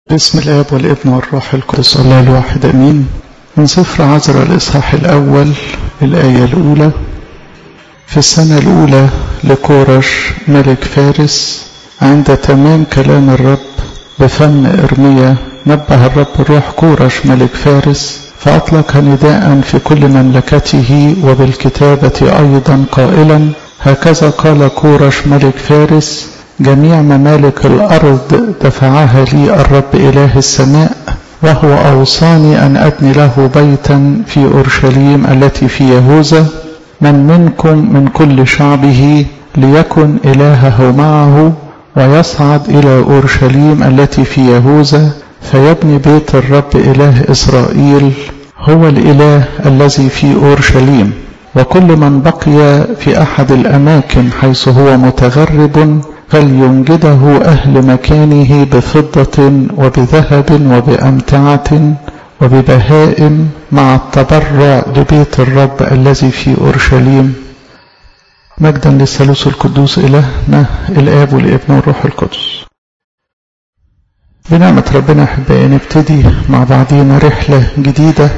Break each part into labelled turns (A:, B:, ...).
A: باسم الآب والابن والروح القدس الله الواحد أمين من سفر عزر الإصحاح الأول الآية الأولى في السنة الأولى لكورش ملك فارس عند تمام كلام الرب بفم إرميا نبه الرب روح كورش ملك فارس فأطلق نداء في كل مملكته وبالكتابة أيضا قائلا هكذا قال كورش ملك فارس جميع ممالك الأرض دفعها لي الرب إله السماء وهو أوصاني أن أبني له بيتا في أورشليم التي في يهوذا من منكم من كل شعبه ليكن إلهه معه ويصعد إلى أورشليم التي في يهوذا فيبني بيت الرب إله إسرائيل هو الإله الذي في أورشليم وكل من بقي في أحد الأماكن حيث هو متغرب فلينجده أهل مكانه بفضة وبذهب وبأمتعة وببهائم مع التبرع لبيت الرب الذي في أورشليم مجدا للثالوث القدوس إلهنا الآب والابن والروح القدس بنعمة ربنا أحبائي نبتدي مع بعضينا رحلة جديدة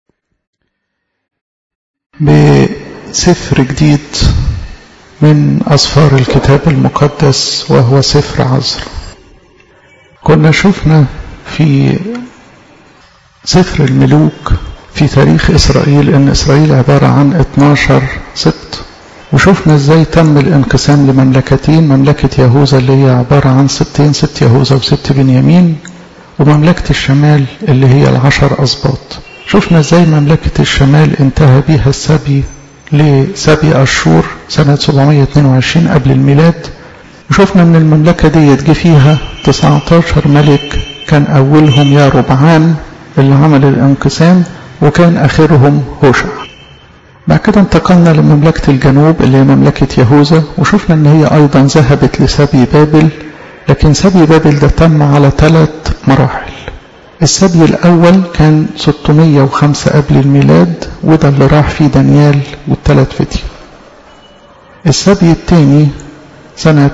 A: بسفر جديد من أسفار الكتاب المقدس وهو سفر عزر كنا شفنا في سفر الملوك في تاريخ إسرائيل إن إسرائيل عبارة عن 12 سبط وشفنا إزاي تم الانقسام لمملكتين مملكة يهوذا اللي هي عبارة عن سبتين سبت يهوذا وسبت بنيامين ومملكة الشمال اللي هي العشر أسباط شفنا إزاي مملكة الشمال انتهى بيها السبي لسبي أشور سنة 722 قبل الميلاد وشفنا ان المملكة دي جه فيها 19 ملك كان أولهم يا ربعام اللي عمل الانقسام وكان آخرهم هوشع بعد كده انتقلنا لمملكة الجنوب اللي هي مملكة يهوذا وشفنا ان هي أيضا ذهبت لسبي بابل لكن سبي بابل ده تم على ثلاث مراحل السبي الأول كان 605 قبل الميلاد وده اللي راح فيه دانيال والثلاث فتية السبي الثاني سنة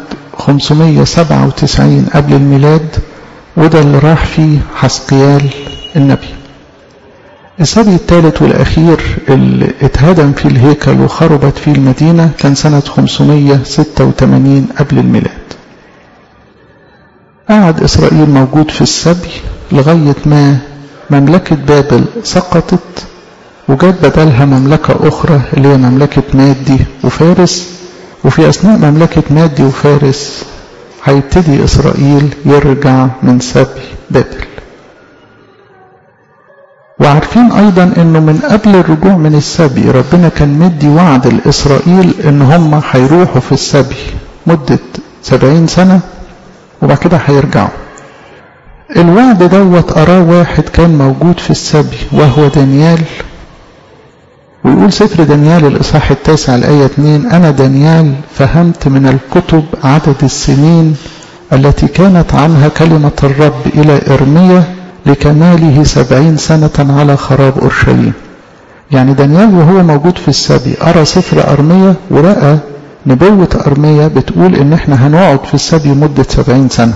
A: 597 قبل الميلاد وده اللي راح فيه حسقيال النبي السبي الثالث والأخير اللي اتهدم فيه الهيكل وخربت فيه المدينة كان سنة 586 قبل الميلاد قعد إسرائيل موجود في السبي لغاية ما مملكة بابل سقطت وجات بدلها مملكة أخرى اللي هي مملكة مادي وفارس وفي أثناء مملكة مادي وفارس هيبتدي إسرائيل يرجع من سبي بابل وعارفين أيضا أنه من قبل الرجوع من السبي ربنا كان مدي وعد لإسرائيل أن هم هيروحوا في السبي مدة سبعين سنة وبعد كده هيرجعوا الوعد دوت أراه واحد كان موجود في السبي وهو دانيال ويقول سفر دانيال الإصحاح التاسع الآية 2 أنا دانيال فهمت من الكتب عدد السنين التي كانت عنها كلمة الرب إلى إرميا لكماله سبعين سنة على خراب أورشليم يعني دانيال وهو موجود في السبي أرى سفر أرميا ورأى نبوة أرميا بتقول إن إحنا هنقعد في السبي مدة سبعين سنة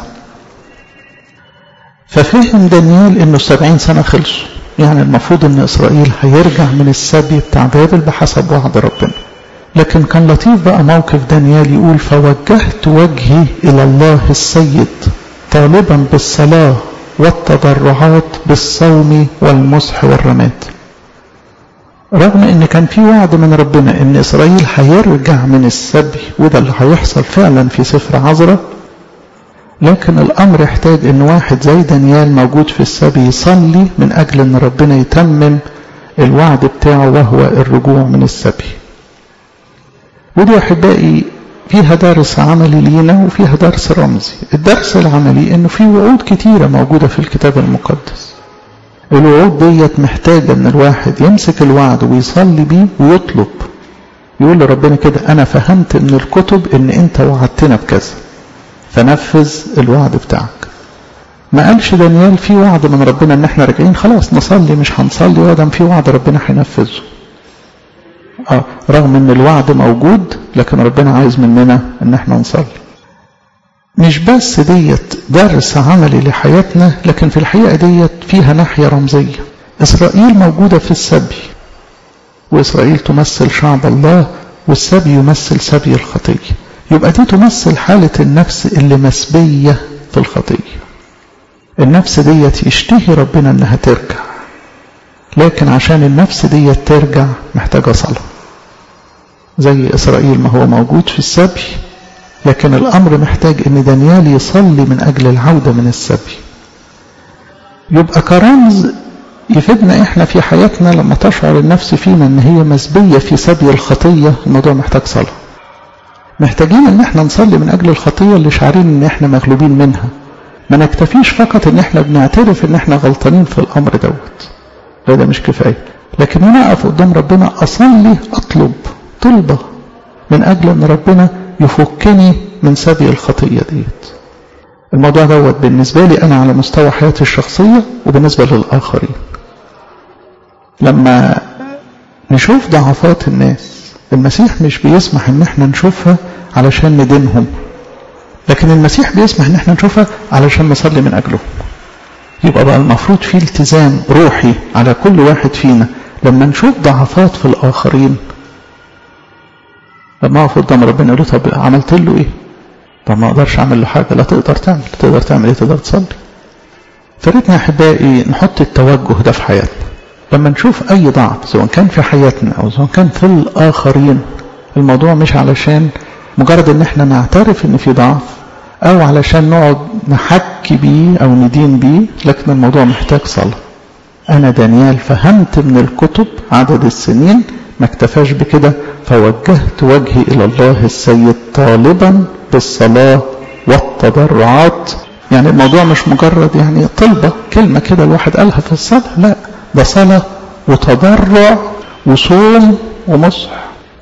A: ففهم دانيال إنه السبعين سنة خلصوا يعني المفروض إن إسرائيل هيرجع من السبي بتاع بابل بحسب وعد ربنا لكن كان لطيف بقى موقف دانيال يقول فوجهت وجهي إلى الله السيد طالبا بالصلاة والتضرعات بالصوم والمسح والرماد رغم ان كان في وعد من ربنا ان اسرائيل هيرجع من السبي وده اللي هيحصل فعلا في سفر عذراء لكن الامر يحتاج ان واحد زي دانيال موجود في السبي يصلي من اجل ان ربنا يتمم الوعد بتاعه وهو الرجوع من السبي ودي احبائي فيها درس عملي لينا وفيها درس رمزي الدرس العملي انه في وعود كتيرة موجودة في الكتاب المقدس الوعود ديت محتاجة ان الواحد يمسك الوعد ويصلي بيه ويطلب يقول لربنا كده انا فهمت من الكتب ان انت وعدتنا بكذا فنفذ الوعد بتاعك ما قالش دانيال في وعد من ربنا ان احنا راجعين خلاص نصلي مش هنصلي وادم في وعد ربنا هينفذه آه رغم ان الوعد موجود لكن ربنا عايز مننا ان احنا نصلي مش بس ديت درس عملي لحياتنا لكن في الحقيقة ديت فيها ناحية رمزية إسرائيل موجودة في السبي وإسرائيل تمثل شعب الله والسبي يمثل سبي الخطية يبقى دي تمثل حالة النفس اللي مسبية في الخطية النفس ديت يشتهي ربنا انها ترجع لكن عشان النفس ديت ترجع محتاجة صلاة زي إسرائيل ما هو موجود في السبي لكن الأمر محتاج ان دانيال يصلي من أجل العودة من السبي يبقى كرمز يفيدنا احنا في حياتنا لما تشعر النفس فينا ان هي مسبية في سبي الخطية الموضوع محتاج صلاة محتاجين ان احنا نصلي من اجل الخطية اللي شعرين ان احنا مغلوبين منها ما نكتفيش فقط ان احنا بنعترف ان احنا غلطانين في الامر دوت لا ده مش كفاية لكن انا اقف قدام ربنا اصلي اطلب طلبة من اجل ان ربنا يفكني من سبي الخطية ديت الموضوع دوت بالنسبة لي انا على مستوى حياتي الشخصية وبالنسبة للاخرين لما نشوف ضعفات الناس المسيح مش بيسمح ان احنا نشوفها علشان ندينهم لكن المسيح بيسمح ان احنا نشوفها علشان نصلي من اجلهم يبقى بقى المفروض في التزام روحي على كل واحد فينا لما نشوف ضعفات في الاخرين لما اقف قدام ربنا له طب عملت له ايه طب ما اقدرش اعمل له حاجه لا تقدر تعمل تقدر تعمل ايه تقدر تصلي فريتنا احبائي نحط التوجه ده في حياتنا لما نشوف اي ضعف سواء كان في حياتنا او سواء كان في الاخرين الموضوع مش علشان مجرد ان احنا نعترف ان في ضعف او علشان نقعد نحكي بيه او ندين بيه لكن الموضوع محتاج صلاة انا دانيال فهمت من الكتب عدد السنين ما اكتفاش بكده فوجهت وجهي الى الله السيد طالبا بالصلاة والتضرعات يعني الموضوع مش مجرد يعني طلبة كلمة كده الواحد قالها في الصلاة لا ده صلاة وتضرع وصوم ومصح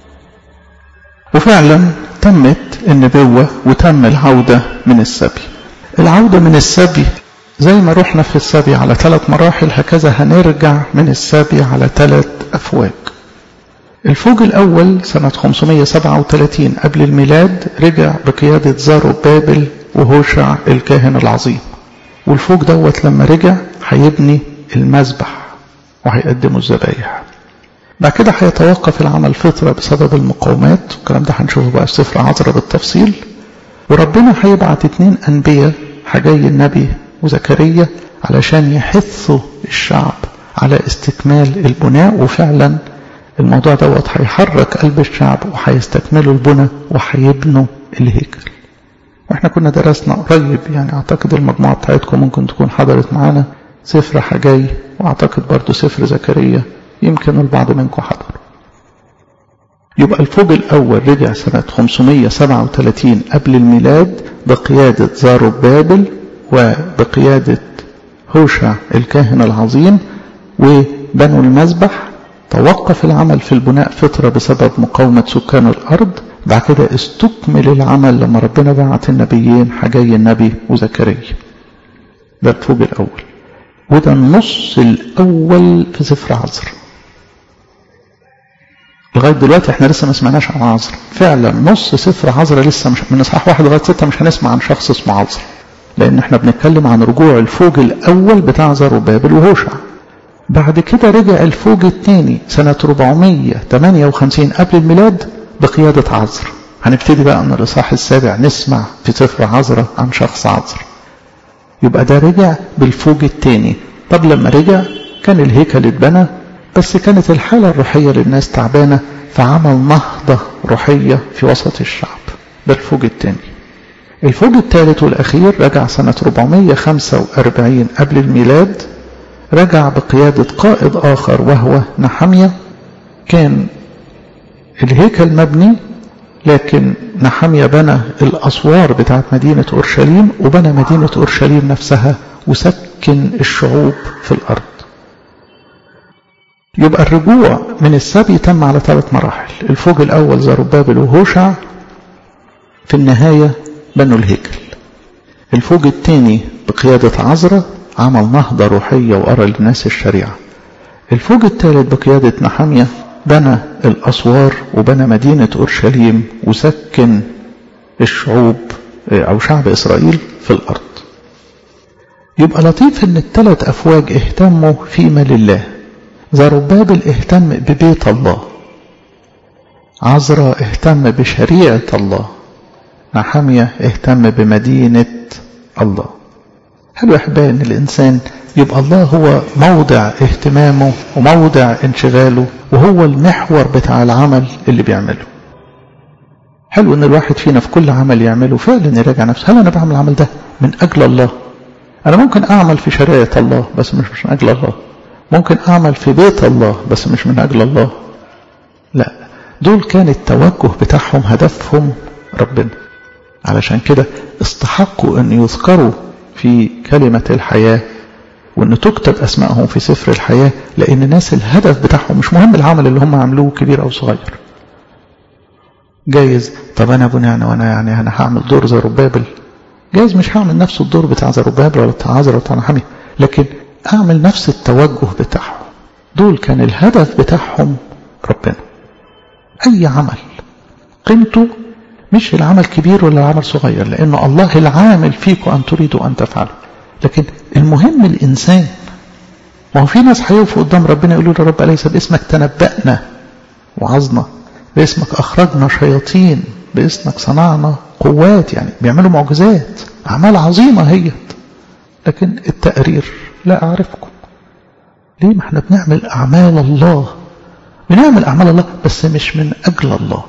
A: وفعلا تمت النبوة وتم العودة من السبي العودة من السبي زي ما رحنا في السبي على ثلاث مراحل هكذا هنرجع من السبي على ثلاث أفواج الفوج الأول سنة 537 قبل الميلاد رجع بقيادة زارو بابل وهوشع الكاهن العظيم والفوج دوت لما رجع هيبني المذبح وهيقدموا الذبايح بعد كده هيتوقف العمل فترة بسبب المقاومات والكلام ده هنشوفه بقى في سفر عذرا بالتفصيل وربنا هيبعت اتنين أنبياء حجي النبي وزكريا علشان يحثوا الشعب على استكمال البناء وفعلا الموضوع دوت هيحرك قلب الشعب وهيستكملوا البناء وهيبنوا الهيكل واحنا كنا درسنا قريب يعني اعتقد المجموعة بتاعتكم ممكن تكون حضرت معانا سفر حجي واعتقد برضو سفر زكريا يمكن البعض منكم حضر يبقى الفوج الأول رجع سنة 537 قبل الميلاد بقيادة زارو بابل وبقيادة هوشع الكاهن العظيم وبنوا المذبح توقف العمل في البناء فترة بسبب مقاومة سكان الأرض بعد كده استكمل العمل لما ربنا بعت النبيين حجي النبي وزكريا ده الفوج الأول وده النص الأول في سفر عذر لغاية دلوقتي احنا لسه ما سمعناش عن عذر فعلا نص سفر عذر لسه مش من اصحاح واحد لغاية ستة مش هنسمع عن شخص اسمه عذر لأن احنا بنتكلم عن رجوع الفوج الأول بتاع زروبابل وهوشع بعد كده رجع الفوج الثاني سنة 458 قبل الميلاد بقيادة عذر هنبتدي بقى من الإصحاح السابع نسمع في سفر عذرة عن شخص عذر يبقى ده رجع بالفوج الثاني طب لما رجع كان الهيكل اتبنى بس كانت الحالة الروحية للناس تعبانة فعمل نهضة روحية في وسط الشعب ده الفوج الثاني الفوج الثالث والأخير رجع سنة 445 قبل الميلاد رجع بقيادة قائد آخر وهو نحمية كان الهيكل مبني لكن نحمية بنى الأسوار بتاعت مدينة أورشليم وبنى مدينة أورشليم نفسها وسكن الشعوب في الأرض يبقى الرجوع من السبي تم على ثلاث مراحل الفوج الأول زربابل وهوشع في النهاية بنوا الهيكل الفوج الثاني بقيادة عزرة عمل نهضة روحية وأرى للناس الشريعة الفوج الثالث بقيادة نحمية بنى الأسوار وبنى مدينة أورشليم وسكن الشعوب أو شعب إسرائيل في الأرض يبقى لطيف ان الثلاث افواج اهتموا فيما لله زربابل اهتم ببيت الله عزرا اهتم بشريعة الله نحمية اهتم بمدينة الله حلو احبائي ان الانسان يبقى الله هو موضع اهتمامه وموضع انشغاله وهو المحور بتاع العمل اللي بيعمله حلو ان الواحد فينا في كل عمل يعمله فعلا يراجع نفسه هل انا بعمل العمل ده من اجل الله أنا ممكن أعمل في شريعة الله بس مش من أجل الله ممكن أعمل في بيت الله بس مش من أجل الله لا دول كان التوجه بتاعهم هدفهم ربنا علشان كده استحقوا أن يذكروا في كلمة الحياة وأن تكتب أسمائهم في سفر الحياة لأن الناس الهدف بتاعهم مش مهم العمل اللي هم عملوه كبير أو صغير جايز طب أنا ابني يعني وأنا يعني أنا هعمل دور زي ربابل جايز مش هعمل نفس الدور بتاع زربابل ولا بتاع عزرا ولا بتاع نحمية لكن اعمل نفس التوجه بتاعهم دول كان الهدف بتاعهم ربنا اي عمل قيمته مش العمل كبير ولا العمل صغير لان الله العامل فيكم ان تريدوا ان تفعلوا لكن المهم الانسان ما هو في ناس هيقفوا قدام ربنا يقولوا له رب اليس باسمك تنبأنا وعظنا باسمك اخرجنا شياطين باسمك صنعنا قوات يعني بيعملوا معجزات أعمال عظيمة هي لكن التقرير لا أعرفكم ليه ما احنا بنعمل أعمال الله بنعمل أعمال الله بس مش من أجل الله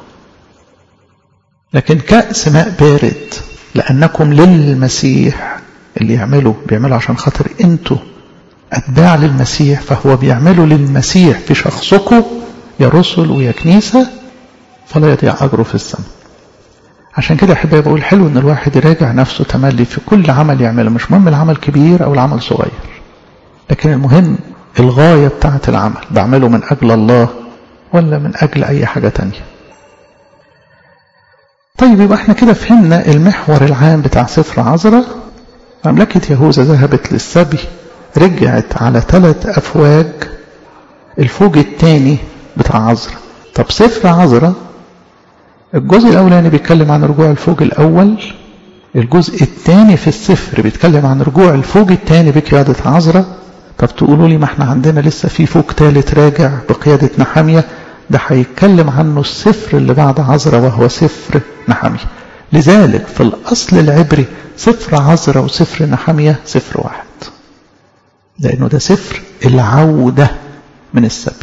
A: لكن كأس ماء بارد لأنكم للمسيح اللي يعملوا بيعملوا عشان خاطر انتوا أتباع للمسيح فهو بيعملوا للمسيح في شخصكم يا رسل ويا كنيسة فلا يضيع أجره في السماء عشان كده أحب بقول حلو إن الواحد يراجع نفسه تملي في كل عمل يعمله مش مهم العمل كبير أو العمل صغير لكن المهم الغاية بتاعة العمل بعمله من أجل الله ولا من أجل أي حاجة تانية طيب يبقى احنا كده فهمنا المحور العام بتاع سفر عذرة مملكة يهوذا ذهبت للسبي رجعت على ثلاث أفواج الفوج الثاني بتاع عذرة طب سفر عذرة الجزء الأولاني بيتكلم عن رجوع الفوج الأول الجزء الثاني في السفر بيتكلم عن رجوع الفوج الثاني بقيادة عذرة طب تقولوا لي ما احنا عندنا لسه في فوج ثالث راجع بقيادة نحامية ده هيتكلم عنه السفر اللي بعد عذرة وهو سفر نحامية لذلك في الأصل العبري سفر عذرة وسفر نحامية سفر واحد لأنه ده سفر العودة من السبي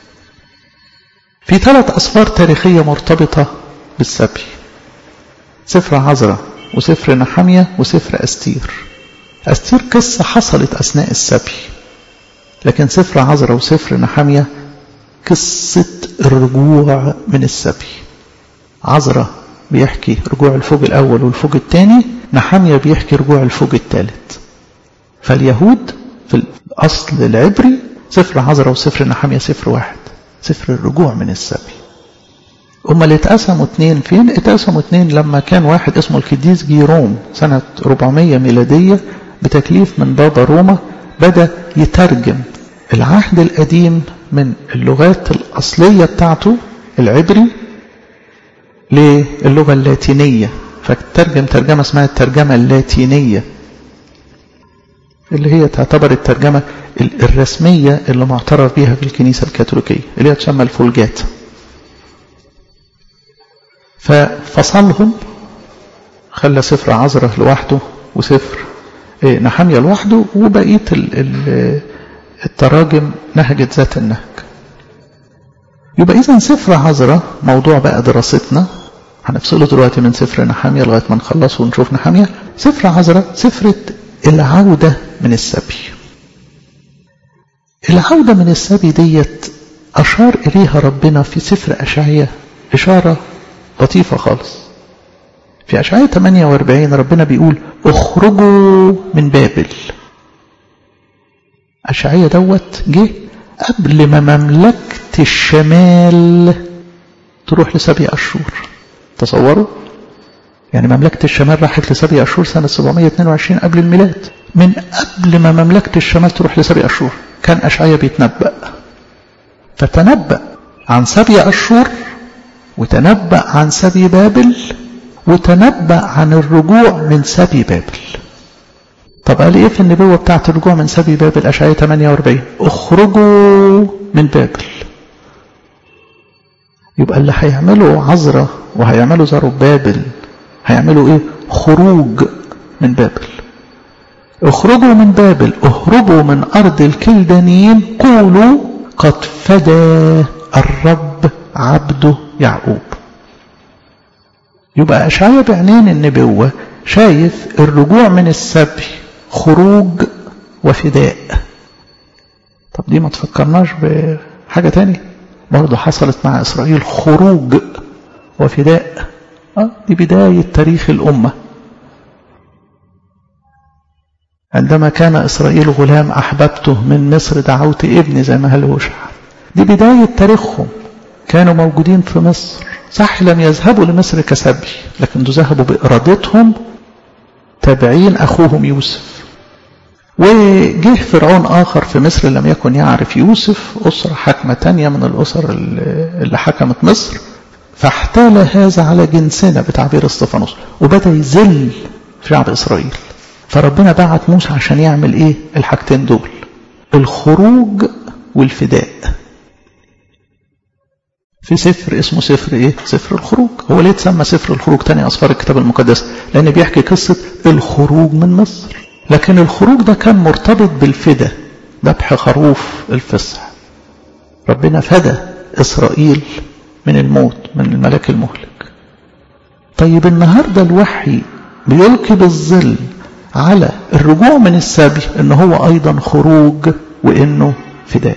A: في ثلاث أسفار تاريخية مرتبطة بالسبي سفر عذرة وسفر نحمية وسفر أستير أستير قصة حصلت أثناء السبي لكن سفر عذرة وسفر نحمية قصة الرجوع من السبي عذرة بيحكي رجوع الفوج الأول والفوج الثاني نحمية بيحكي رجوع الفوج الثالث فاليهود في الأصل العبري سفر عذرة وسفر نحمية سفر واحد سفر الرجوع من السبي هما اللي اتقسموا اتنين فين اتقسموا اتنين لما كان واحد اسمه القديس جيروم سنة 400 ميلادية بتكليف من بابا روما بدأ يترجم العهد القديم من اللغات الأصلية بتاعته العبري للغة اللاتينية فترجم ترجمة اسمها الترجمة اللاتينية اللي هي تعتبر الترجمة الرسمية اللي معترف بها في الكنيسة الكاثوليكية اللي هي تسمى الفولجات ففصلهم خلى سفر عذرة لوحده وسفر نحمية لوحده وبقية التراجم نهجت ذات النهج يبقى إذا سفر عذرة موضوع بقى دراستنا هنفصله دلوقتي من سفر نحمية لغاية ما نخلصه ونشوف نحمية سفر عذرة سفرة العودة من السبي العودة من السبي ديت أشار إليها ربنا في سفر أشعية إشارة لطيفة خالص في أشعية 48 ربنا بيقول اخرجوا من بابل أشعية دوت جه قبل ما مملكة الشمال تروح لسبي أشور تصوروا يعني مملكة الشمال راحت لسبي أشور سنة 722 قبل الميلاد من قبل ما مملكة الشمال تروح لسبي أشور كان أشعية بيتنبأ فتنبأ عن سبي أشور وتنبأ عن سبي بابل وتنبأ عن الرجوع من سبي بابل طب قال ايه في النبوة بتاعت الرجوع من سبي بابل أشعية 48 اخرجوا من بابل يبقى اللي هيعملوا عذرة وهيعملوا زرب بابل هيعملوا ايه خروج من بابل اخرجوا من بابل اهربوا من أرض الكلدانيين قولوا قد فدى الرب عبده يعقوب يبقى أشعيا بعينين النبوة شايف الرجوع من السبي خروج وفداء طب دي ما تفكرناش بحاجة تانية برضه حصلت مع إسرائيل خروج وفداء آه دي بداية تاريخ الأمة عندما كان إسرائيل غلام أحببته من مصر دعوت ابني زي ما قال هوشع دي بداية تاريخهم كانوا موجودين في مصر صح لم يذهبوا لمصر كسبي لكن ذهبوا بإرادتهم تابعين أخوهم يوسف وجه فرعون آخر في مصر لم يكن يعرف يوسف أسرة حكمة تانية من الأسر اللي حكمت مصر فاحتال هذا على جنسنا بتعبير استفانوس وبدأ يذل شعب إسرائيل فربنا بعت موسى عشان يعمل ايه الحاجتين دول الخروج والفداء في سفر اسمه سفر ايه سفر الخروج هو ليه تسمى سفر الخروج تاني اسفار الكتاب المقدس لان بيحكي قصة الخروج من مصر لكن الخروج ده كان مرتبط بالفداء ذبح خروف الفصح ربنا فدى اسرائيل من الموت من الملاك المهلك طيب النهاردة الوحي بيلقي بالظل على الرجوع من السبي ان هو ايضا خروج وانه فداء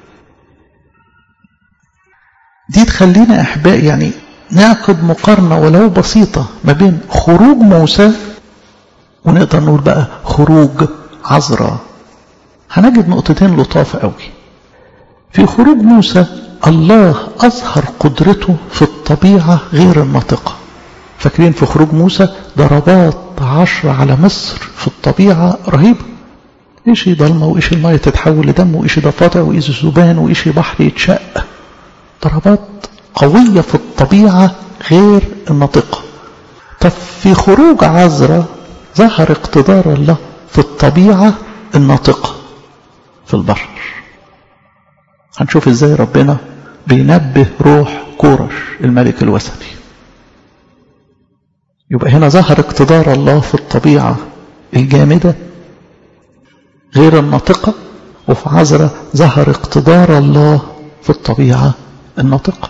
A: دي تخلينا احباء يعني نعقد مقارنة ولو بسيطة ما بين خروج موسى ونقدر نقول بقى خروج عذراء هنجد نقطتين لطاف قوي في خروج موسى الله أظهر قدرته في الطبيعة غير الناطقة فاكرين في خروج موسى ضربات عشر على مصر في الطبيعة رهيبة إيشي ضلمة وإيشي المية تتحول لدم وإيشي ضفادع وإيشي ذبان وإيشي بحر يتشق ضربات قوية في الطبيعة غير الناطقة طب في خروج عذراء ظهر اقتدار الله في الطبيعة الناطقة في البشر هنشوف ازاي ربنا بينبه روح كورش الملك الوثني يبقى هنا ظهر اقتدار الله في الطبيعة الجامدة غير الناطقة وفي عذراء ظهر اقتدار الله في الطبيعة الناطقة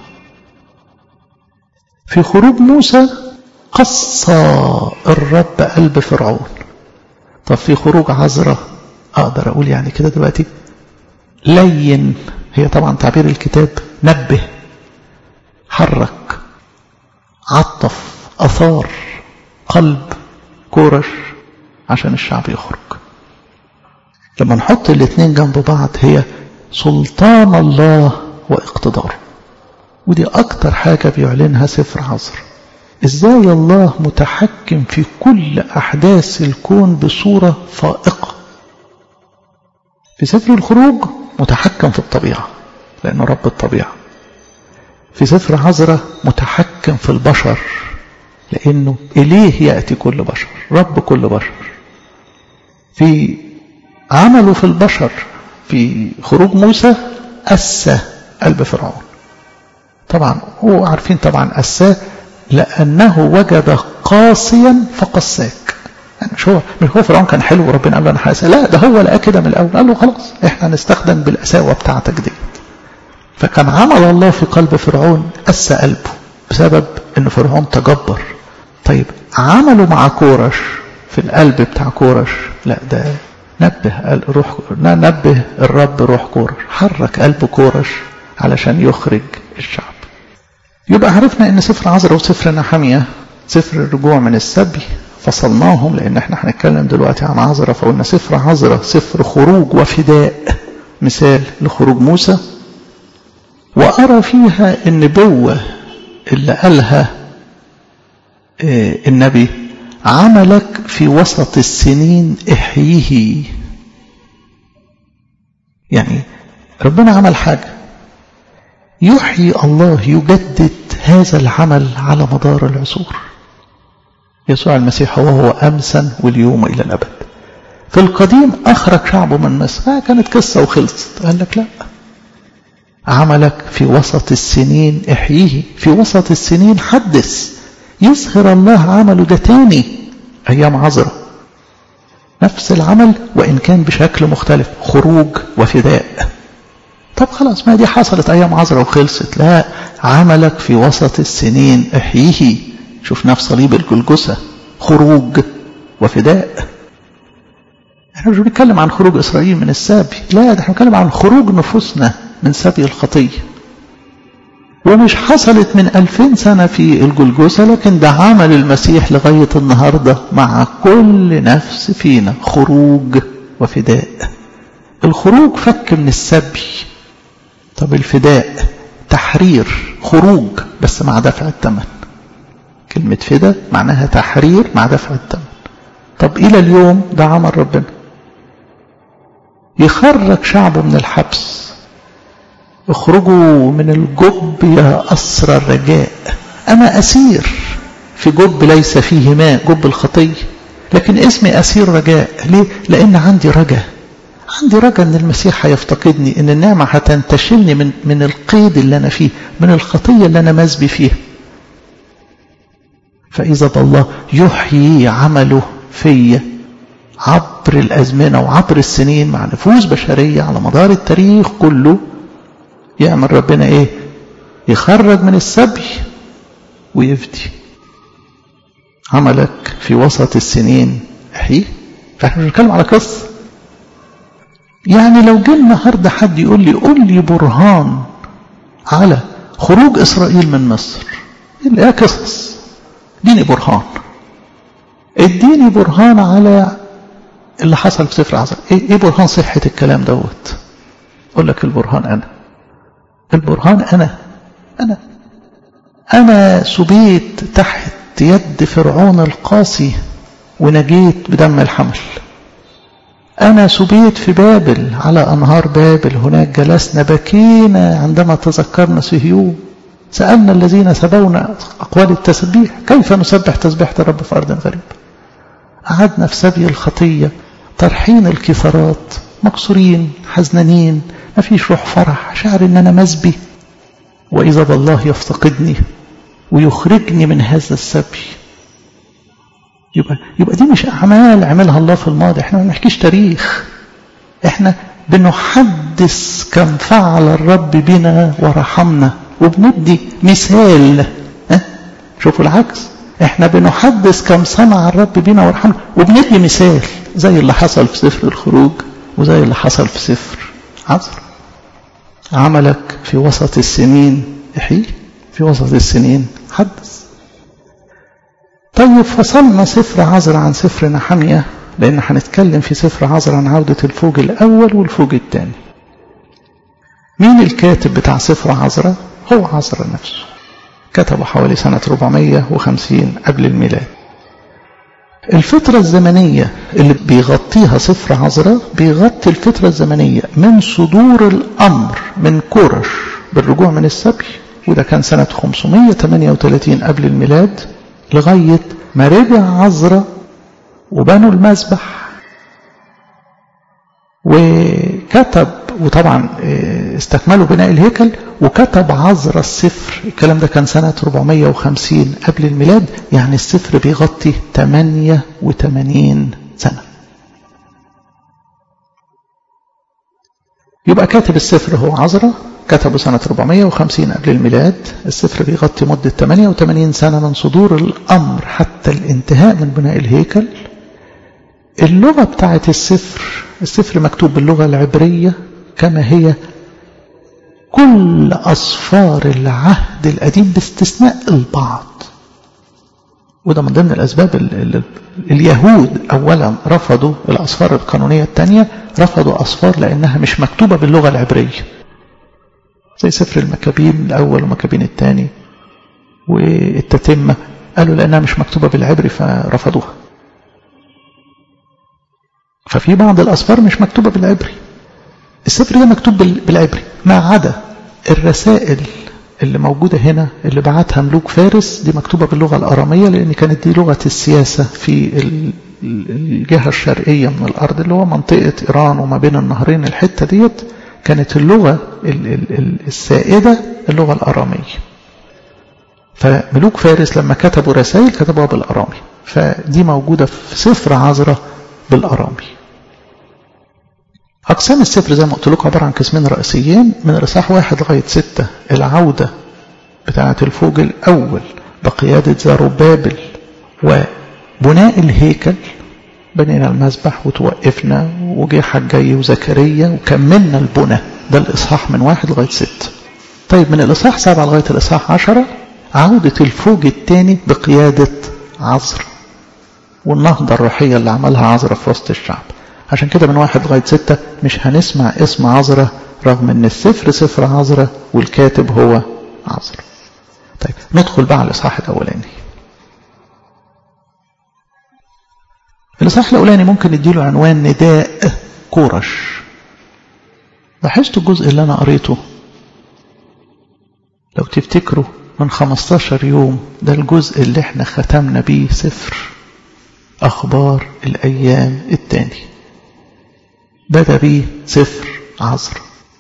A: في خروج موسى قصى الرب قلب فرعون طب في خروج عذراء اقدر اقول يعني كده دلوقتي لين هي طبعا تعبير الكتاب نبه حرك عطف اثار قلب كورش عشان الشعب يخرج لما نحط الاثنين جنب بعض هي سلطان الله واقتداره ودي اكتر حاجة بيعلنها سفر عصر ازاي الله متحكم في كل احداث الكون بصورة فائقة في سفر الخروج متحكم في الطبيعة لانه رب الطبيعة في سفر عذرة متحكم في البشر لانه اليه يأتي كل بشر رب كل بشر في عمله في البشر في خروج موسى أسى قلب فرعون طبعا هو عارفين طبعا أساه لأنه وجد قاسيا فقساك يعني مش هو مش هو فرعون كان حلو وربنا قال له انا هأسى لا ده هو لقى كده من الاول قال له خلاص احنا هنستخدم بالقساوه بتاعتك دي فكان عمل الله في قلب فرعون قسى قلبه بسبب ان فرعون تجبر طيب عمله مع كورش في القلب بتاع كورش لا ده نبه روح نبه الرب روح كورش حرك قلب كورش علشان يخرج الشعب يبقى عرفنا ان سفر عذرا وسفر نحمية سفر الرجوع من السبي فصلناهم لان احنا هنتكلم دلوقتي عن عذرا فقلنا سفر عذرا سفر خروج وفداء مثال لخروج موسى وارى فيها النبوة اللي قالها النبي عملك في وسط السنين احييه يعني ربنا عمل حاجة يحيي الله يجدد هذا العمل على مدار العصور يسوع المسيح هو هو أمسا واليوم إلى الأبد في القديم أخرج شعبه من مصر آه كانت قصة وخلصت قال لك لا عملك في وسط السنين احييه في وسط السنين حدث يظهر الله عمله ده تاني أيام عذراء نفس العمل وإن كان بشكل مختلف خروج وفداء طب خلاص ما دي حصلت أيام عذراء وخلصت لا عملك في وسط السنين احييه شفناه في صليب الجلجسة خروج وفداء احنا مش بنتكلم عن خروج إسرائيل من السبي لا ده احنا بنتكلم عن خروج نفوسنا من سبي الخطية ومش حصلت من ألفين سنة في الجلجوسة لكن ده عمل المسيح لغاية النهاردة مع كل نفس فينا خروج وفداء الخروج فك من السبي طب الفداء تحرير خروج بس مع دفع الثمن كلمة فدا معناها تحرير مع دفع الثمن طب إلى اليوم ده عمل ربنا يخرج شعبه من الحبس اخرجوا من الجب يا أسرى الرجاء أنا أسير في جب ليس فيه ماء جب الخطية لكن اسمي أسير رجاء ليه؟ لأن عندي رجاء عندي رجاء أن المسيح هيفتقدني أن النعمة هتنتشلني من, من القيد اللي أنا فيه من الخطية اللي أنا مزبي فيها فإذا الله يحيي عمله فيا عبر الأزمنة وعبر السنين مع نفوس بشرية على مدار التاريخ كله يعمل ربنا إيه يخرج من السبي ويفدي عملك في وسط السنين احييه فاحنا مش بنتكلم على قصة يعني لو جه النهارده حد يقول لي قول لي برهان على خروج إسرائيل من مصر اللي هي قصص اديني برهان اديني برهان على اللي حصل في سفر عزر ايه, إيه برهان صحة الكلام دوت اقول لك البرهان انا البرهان انا انا انا سبيت تحت يد فرعون القاسي ونجيت بدم الحمل أنا سبيت في بابل على أنهار بابل هناك جلسنا بكينا عندما تذكرنا صهيون سألنا الذين سبونا أقوال التسبيح كيف نسبح تسبيحة الرب في أرض غريب قعدنا في سبي الخطية طرحين الكثرات مكسورين حزنانين ما فيش روح فرح شعر ان انا مزبي واذا بالله يفتقدني ويخرجني من هذا السبي يبقى يبقى دي مش اعمال عملها الله في الماضي احنا ما بنحكيش تاريخ احنا بنحدث كم فعل الرب بنا ورحمنا وبندي مثال ها شوفوا العكس احنا بنحدث كم صنع الرب بنا ورحمنا وبندي مثال زي اللي حصل في سفر الخروج وزي اللي حصل في سفر عصر عملك في وسط السنين احيي في وسط السنين حدث طيب فصلنا سفر عزر عن سفر نحمية لأن هنتكلم في سفر عزر عن عودة الفوج الأول والفوج الثاني مين الكاتب بتاع سفر عزرة هو عزرة نفسه كتبه حوالي سنة 450 قبل الميلاد الفترة الزمنية اللي بيغطيها سفر عزرة بيغطي الفترة الزمنية من صدور الأمر من كورش بالرجوع من السبي وده كان سنة 538 قبل الميلاد لغاية ما رجع عزرة وبنوا المذبح وكتب وطبعا استكملوا بناء الهيكل وكتب عزرة السفر الكلام ده كان سنة 450 قبل الميلاد يعني السفر بيغطي 88 سنة يبقى كاتب السفر هو عزرة كتبه سنة 450 قبل الميلاد السفر بيغطي مدة 88 سنة من صدور الأمر حتى الانتهاء من بناء الهيكل اللغة بتاعت السفر السفر مكتوب باللغة العبرية كما هي كل أصفار العهد القديم باستثناء البعض وده من ضمن الأسباب ال ال اليهود أولا رفضوا الأصفار القانونية الثانية رفضوا أصفار لأنها مش مكتوبة باللغة العبرية زي سفر المكابين الأول ومكابين الثاني والتتمة قالوا لأنها مش مكتوبة بالعبري فرفضوها ففي بعض الأصفار مش مكتوبة بالعبري السفر ده مكتوب بالعبري ما عدا الرسائل اللي موجودة هنا اللي بعتها ملوك فارس دي مكتوبة باللغة الأرامية لأن كانت دي لغة السياسة في الجهة الشرقية من الأرض اللي هو منطقة إيران وما بين النهرين الحتة ديت كانت اللغة السائدة اللغة الأرامية فملوك فارس لما كتبوا رسائل كتبوها بالأرامي فدي موجودة في سفر عذرة بالأرامي أقسام السفر زي ما قلت لكم عبارة عن قسمين رئيسيين من الإصحاح واحد لغاية ستة العودة بتاعة الفوج الأول بقيادة زاروبابل وبناء الهيكل بنينا المسبح وتوقفنا وجه حجي وزكريا وكملنا البنى ده الإصحاح من واحد لغاية ستة طيب من الإصحاح سبعة لغاية الإصحاح عشرة عودة الفوج الثاني بقيادة عصر والنهضة الروحية اللي عملها عذرة في وسط الشعب عشان كده من واحد لغاية ستة مش هنسمع اسم عذرة رغم ان السفر سفر عذرة والكاتب هو عذرة طيب ندخل بقى على الإصحاح الأولاني الإصحاح الأولاني ممكن نديله عنوان نداء كورش لاحظتوا الجزء اللي أنا قريته لو تفتكروا من 15 يوم ده الجزء اللي احنا ختمنا بيه سفر أخبار الأيام التاني بدأ بيه سفر عصر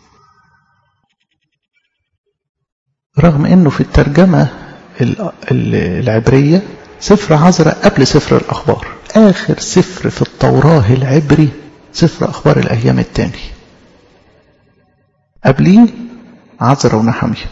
A: رغم انه في الترجمة العبرية سفر عزرة قبل سفر الأخبار آخر سفر في التوراة العبري سفر أخبار الأيام التاني قبليه عزرة ونحمية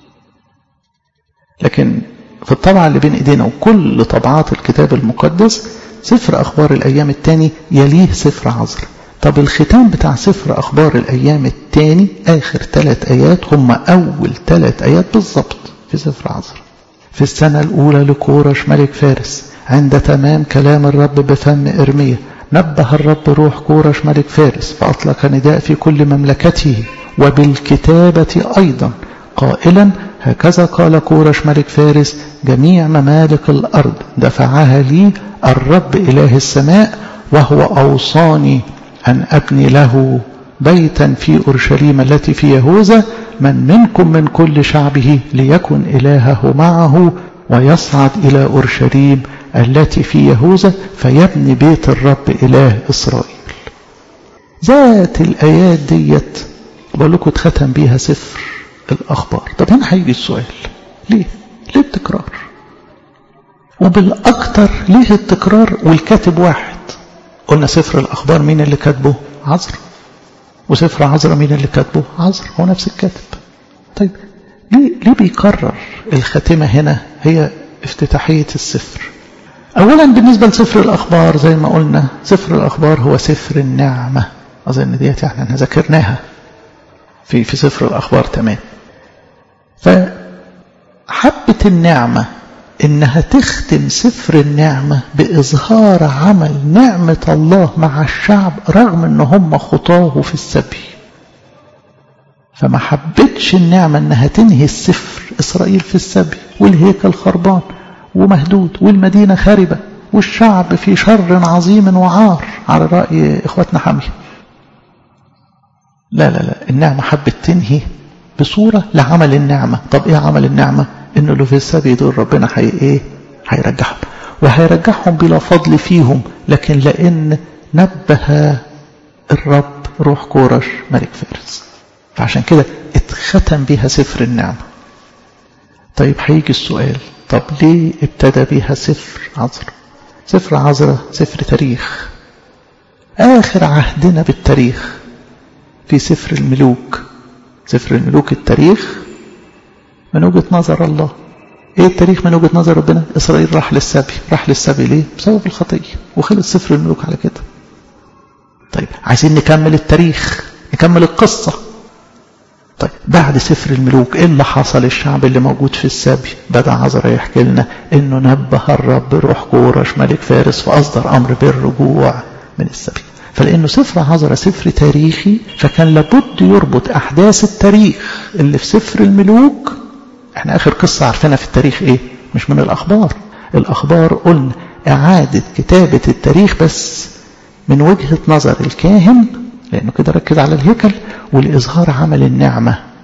A: لكن في الطبعة اللي بين ايدينا وكل طبعات الكتاب المقدس سفر أخبار الأيام التاني يليه سفر عزر طب الختام بتاع سفر أخبار الأيام التاني آخر ثلاث آيات هم أول ثلاث آيات بالظبط في سفر عزر في السنة الأولى لكورش ملك فارس عند تمام كلام الرب بفم إرمية نبه الرب روح كورش ملك فارس فأطلق نداء في كل مملكته وبالكتابة أيضا قائلا هكذا قال كورش ملك فارس جميع ممالك الأرض دفعها لي الرب إله السماء وهو أوصاني أن أبني له بيتا في أورشليم التي في يهوذا من منكم من كل شعبه ليكن إلهه معه ويصعد إلى أورشليم التي في يهوذا فيبني بيت الرب إله إسرائيل ذات الآيات ديت بقول لكم اتختم بيها سفر الأخبار طب هنا هيجي السؤال ليه؟ ليه التكرار؟ وبالأكثر ليه التكرار والكاتب واحد قلنا سفر الأخبار مين اللي كاتبه عذر وسفر عذر مين اللي كاتبه عذر هو نفس الكاتب طيب ليه, ليه بيكرر الخاتمة هنا هي افتتاحية السفر أولا بالنسبة لسفر الأخبار زي ما قلنا سفر الأخبار هو سفر النعمة أظن ديت احنا ذكرناها في في سفر الأخبار تمام فحبة النعمة إنها تختم سفر النعمة بإظهار عمل نعمة الله مع الشعب رغم إن هم خطاه في السبي فما حبتش النعمة إنها تنهي السفر إسرائيل في السبي والهيكل خربان ومهدود والمدينة خاربة والشعب في شر عظيم وعار على رأي إخواتنا حمية لا لا لا النعمة حبت تنهي بصورة لعمل النعمة طب إيه عمل النعمة إنه اللي في السبي دول ربنا حي إيه هيرجعهم وهيرجعهم بلا فضل فيهم لكن لأن نبه الرب روح كورش ملك فارس فعشان كده اتختم بها سفر النعمة طيب هيجي السؤال طب ليه ابتدى بها سفر عذرة سفر عذرة سفر تاريخ آخر عهدنا بالتاريخ في سفر الملوك سفر الملوك التاريخ من وجهة نظر الله ايه التاريخ من وجهة نظر ربنا اسرائيل راح للسبي راح للسبي ليه بسبب الخطية وخلص سفر الملوك على كده طيب عايزين نكمل التاريخ نكمل القصة طيب بعد سفر الملوك ايه اللي حصل الشعب اللي موجود في السبي بدأ عذرا يحكي لنا انه نبه الرب روح كورش ملك فارس فاصدر امر بالرجوع من السبي فلانه سفر عذرا سفر تاريخي فكان لابد يربط احداث التاريخ اللي في سفر الملوك احنا اخر قصة عارفينها في التاريخ ايه مش من الاخبار الاخبار قلنا اعادة كتابة التاريخ بس من وجهة نظر الكاهن لانه كده ركز على الهيكل ولإظهار عمل النعمة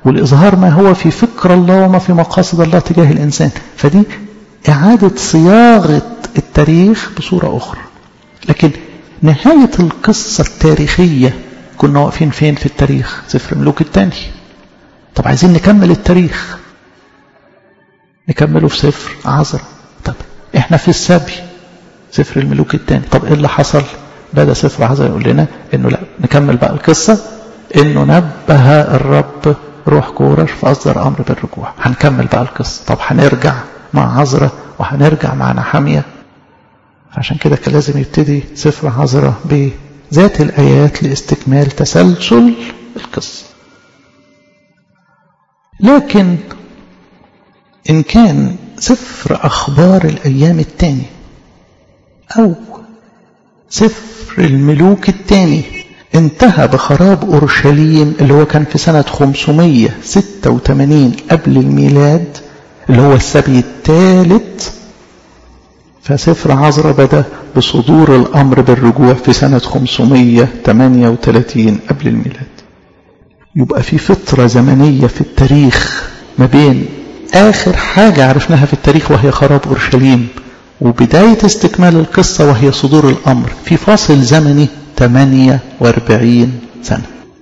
A: والإظهار ما هو في فكر الله وما في مقاصد الله تجاه الإنسان فدي إعادة صياغة التاريخ بصورة أخرى لكن نهاية القصة التاريخية كنا واقفين فين في التاريخ سفر ملوك الثاني طب عايزين نكمل التاريخ نكمله في سفر عذرا طب احنا في السبي سفر الملوك الثاني طب ايه اللي حصل بدأ سفر عذرا يقول لنا انه لا نكمل بقى القصة انه نبه الرب روح كورش فاصدر امر بالرجوع هنكمل بقى القصة طب هنرجع مع عذرا وهنرجع مع نحامية عشان كده كان لازم يبتدي سفر عذرا بذات الآيات لاستكمال تسلسل القصة لكن إن كان سفر أخبار الأيام الثاني أو سفر الملوك الثاني انتهى بخراب أورشليم اللي هو كان في سنة 586 قبل الميلاد اللي هو السبي الثالث فسفر عذرا بدأ بصدور الأمر بالرجوع في سنة 538 قبل الميلاد يبقى في فترة زمنية في التاريخ ما بين آخر حاجة عرفناها في التاريخ وهي خراب أورشليم وبداية استكمال القصة وهي صدور الأمر في فاصل زمني 48 سنة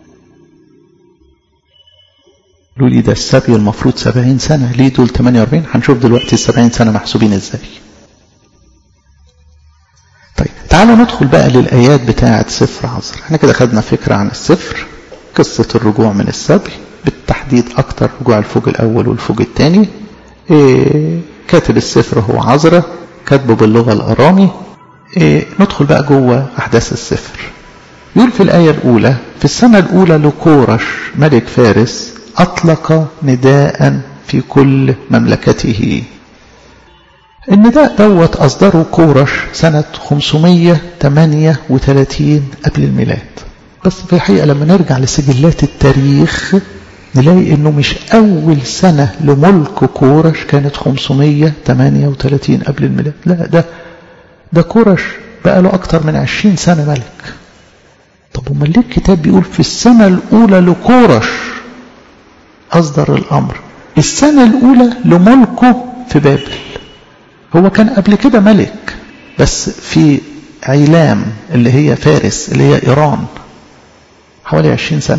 A: قالوا لي ده السبي المفروض 70 سنة ليه دول 48 هنشوف دلوقتي ال 70 سنة محسوبين ازاي طيب تعالوا ندخل بقى للآيات بتاعة سفر عصر احنا كده خدنا فكرة عن السفر قصة الرجوع من السبي بالتحديد أكتر رجوع الفوج الأول والفوج الثاني إيه كاتب السفر هو عذرة كاتبه باللغة الأرامي إيه ندخل بقى جوه أحداث السفر يقول في الآية الأولى في السنة الأولى لكورش ملك فارس أطلق نداء في كل مملكته النداء دوت أصدره كورش سنة 538 قبل الميلاد بس في الحقيقة لما نرجع لسجلات التاريخ نلاقي انه مش اول سنة لملك كورش كانت 538 قبل الميلاد لا ده ده كورش بقى له اكتر من 20 سنة ملك طب امال ليه الكتاب بيقول في السنة الاولى لكورش اصدر الامر السنة الاولى لملكه في بابل هو كان قبل كده ملك بس في عيلام اللي هي فارس اللي هي ايران حوالي 20 سنة